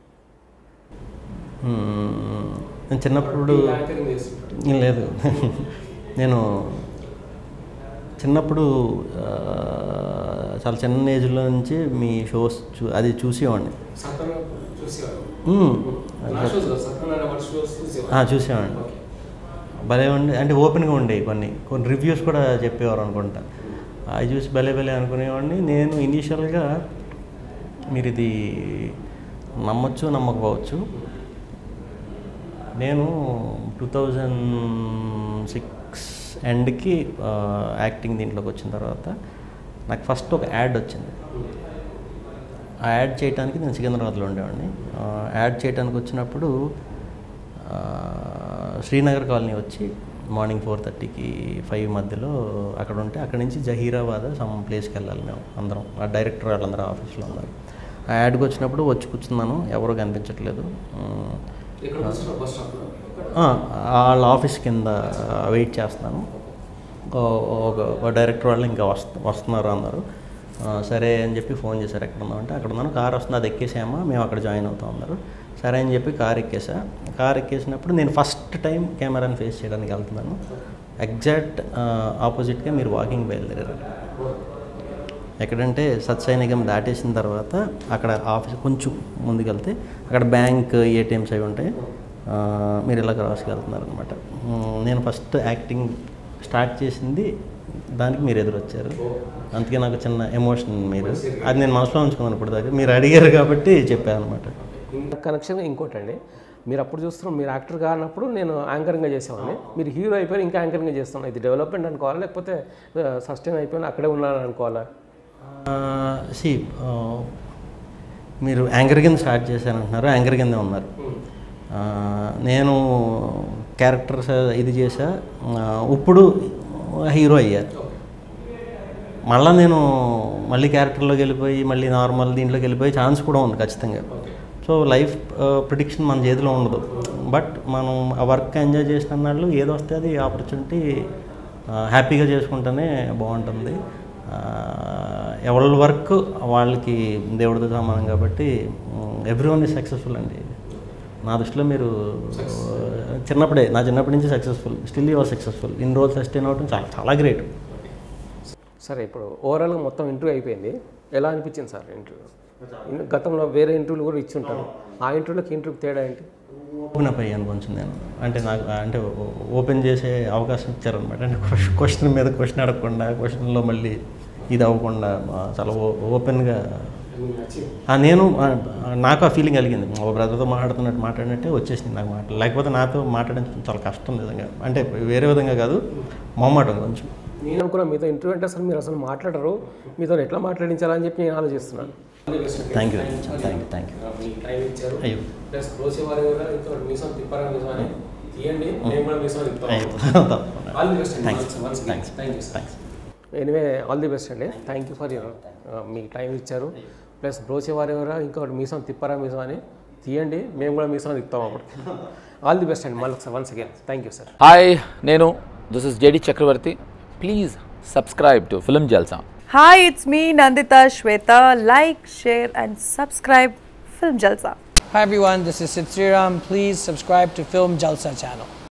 హ్మ్, నేను చిన్నప్పుడు యాంకరింగ్ చేస్తుంటాడు ఏం లేదు నేను చిన్నప్పుడు ఆ, చాలా చిన్న ఏజ్లో నుంచి మీ షోస్ చూ అది చూసేవాడిని సత్తన్న చూసేవారు హ్మ్. నా షోస్ కాదు, సత్తన్న అనే వాడి షోస్ చూసేవారు ఆ, చూసేవాడిని ఓకే. భలే ఉండే అంటే ఓపెన్గా ఉండేవి కొన్ని కొన్ని రివ్యూస్ కూడా చెప్పేవారు అనుకుంటా అవి చూసి భలే భలే అనుకునేవాడిని నేను ఇనీషియల్గా మీరు ఇది నమ్మచ్చు నమ్మకపోవచ్చు నేను టూ థౌజండ్ సిక్స్ ఎండ్కి యాక్టింగ్ దీంట్లోకి వచ్చిన తర్వాత నాకు ఫస్ట్ ఒక యాడ్ వచ్చింది ఆ యాడ్ చేయడానికి నేను సికింద్రాబాద్లో ఉండేవాడిని ఆ, యాడ్ చేయడానికి వచ్చినప్పుడు ఆ, శ్రీనగర్ కాలనీ వచ్చి మార్నింగ్ ఫోర్ థర్టీకి ఫైవ్ మధ్యలో అక్కడ ఉంటే అక్కడ నుంచి జహీరాబాద్ సమ్ ప్లేస్కి వెళ్ళాలి మేము అందరం ఆ డైరెక్టర్ వాళ్ళందరూ ఆఫీస్లో ఉన్నారు ఆ యాడ్కి వచ్చినప్పుడు వచ్చి కూర్చున్నాను ఎవరు కనిపించట్లేదు ఉమ్, ఇక్కడ కూర్చున్న బస్ స్టాప్లో ఇక్కడ ఆ, వాళ్ళ ఆఫీస్ కింద వెయిట్ చేస్తున్నాను ఓ- ఒక ఒక డైరెక్టర్ వాళ్ళు ఇంకా వస్తు వస్తున్నారు అన్నారు ఆ, సరే అని చెప్పి ఫోన్ చేశారు ఎక్కడ ఉన్నామంటే అక్కడ ఉన్నాను కార్ వస్తుంది అది ఎక్కేసామా మేము అక్కడ జాయిన్ అవుతాం అన్నారు సరే అని చెప్పి కార్ ఎక్కేసా కార్ ఎక్కేసినప్పుడు నేను ఫస్ట్ టైం కెమెరాని ఫేస్ చేయడానికి వెళ్తున్నాను ఎగ్జాక్ట్ ఆపోజిట్గా మీరు వాకింగ్ బయలుదేరారు ఎక్కడంటే సత్సైనికం దాటేసిన తర్వాత అక్కడ ఆఫీస్ కొంచెం ముందుకెళ్తే అక్కడ బ్యాంక్ ఏటీఎంస్ అవి ఉంటాయి ఆ, మీరు ఇలా క్రాస్కి వెళ్తున్నారు అనమాట నేను ఫస్ట్ యాక్టింగ్ స్టార్ట్ చేసింది దానికి మీరు ఎదురొచ్చారు అందుకే నాకు చిన్న ఎమోషన్ మీరు అది నేను మనసులో ఉంచుకున్నాను ఇప్పుడు దాకా మీరు అడిగారు కాబట్టి చెప్పాను అనమాట ఇంకా కనెక్షన్ ఇంకోటి అండి మీరు అప్పుడు చూస్తున్నాం మీరు యాక్టర్ కానప్పుడు నేను యాంకరింగ్గా చేసేవాడిని మీరు హీరో అయిపోయి ఇంకా యాంకరింగ్గా చేస్తున్నాను ఇది డెవలప్మెంట్ అనుకోవాలా లేకపోతే సస్టైన్ అయిపోయినా అక్కడే ఉన్నాను అనుకోవాలా సి మీరు యాంకర్ కింద స్టార్ట్ చేశారంటున్నారు యాంకర్ కింద ఉన్నారు ఆ, నేను క్యారెక్టర్స్ ఇది చేసా ఆ, ఇప్పుడు హీరో అయ్యా మళ్ళీ నేను మళ్ళీ క్యారెక్టర్లోకి వెళ్ళిపోయి మళ్ళీ నార్మల్ దీంట్లోకి వెళ్ళిపోయి ఛాన్స్ కూడా ఉంది ఖచ్చితంగా సో లైఫ్ ప్రిడిక్షన్ మన చేతిలో ఉండదు బట్ మనం ఆ వర్క్ ఎంజాయ్ చేసిన నాళ్ళు ఏదో వస్తే అది ఆపర్చునిటీ హ్యాపీగా చేసుకుంటేనే బాగుంటుంది ఆ, ఎవరి వర్క్ వాళ్ళకి దేవుడితో సమానం కాబట్టి ఎవ్రీ వన్ ఈజ్ సక్సెస్ఫుల్ అండి నా దృష్టిలో మీరు చిన్నప్పుడే నా చిన్నప్పటి నుంచి సక్సెస్ఫుల్ స్టిల్ యువర్ సక్సెస్ఫుల్ ఇన్ని రోజులు సస్టైన్ అవ్వడం చాలా చాలా గ్రేట్ సరే ఇప్పుడు ఓవరాల్గా మొత్తం ఇంటర్వ్యూ అయిపోయింది ఎలా అనిపించింది సార్ ఇంటర్వ్యూ ఇన్- గతంలో వేరే ఇంటర్వ్యూలు కూడా ఇచ్చి ఉంటారు ఆ ఇంటర్వ్యూలోకి ఇంటర్వ్యూకి తేడా ఏంటి ఓపెన్ అప్ అయ్యాను కొంచెం నేను అంటే నాకు అంటే ఓ- ఓపెన్ చేసే అవకాశం ఇచ్చారనమాట అంటే క్వశ్చన్ మీద క్వశ్చన్ అడగకుండా క్వశ్చన్లో మళ్ళీ ఇది అవ్వకుండా ఆ, చాలా ఓ- ఓపెన్గా ఆ, నేను ఆ, నాకు ఆ ఫీలింగ్ కలిగింది ఒక బ్రదర్తో మాట్లాడుతున్నట్టు మాట్లాడినట్టే వచ్చేసింది నాకు మాట లేకపోతే నాతో మాట్లాడడం చాలా కష్టం నిజంగా అంటే వేరే విధంగా కాదు మొహమాటం కొంచెం నేను అనుకున్నా మీతో ఇంటర్వ్యూ అంటే అసలు మీరు అసలు మాట్లాడరు మీతో ఎట్లా మాట్లాడించాలని చెప్పి నేను ఆలోచిస్తున్నాను thank you thank you thank you time ఇచ్చారు అయ్యో ప్లస్ రోజు వారి కూడా ఇంకో మీసం తిప్పారా మీసం అని తీయండి మేము కూడా మీసం తిప్పాము అయ్యో తప్పకుండా all the best thanks thanks thanks thank you thanks anyway all the best అండి థ్యాంక్ యూ ఫర్ యూర్ మీ టైం ఇచ్చారు ప్లస్ బ్రోచే వారి ఎవరా ఇంకొకటి మీసం తిప్పారా మీసం అని తీయండి మేము కూడా మీసం తిప్పుతాం అప్పుడు ఆల్ ది బెస్ట్ అండి మళ్ళీ ఒకసారి once again thank you sir hi నేను this is JD Chakravarthy please subscribe to film Jalsa Hi, it's me Nandita Shweta. Like, share, and subscribe Film Jalsa. Hi everyone, this is Sid Sriram. Please subscribe to Film Jalsa channel.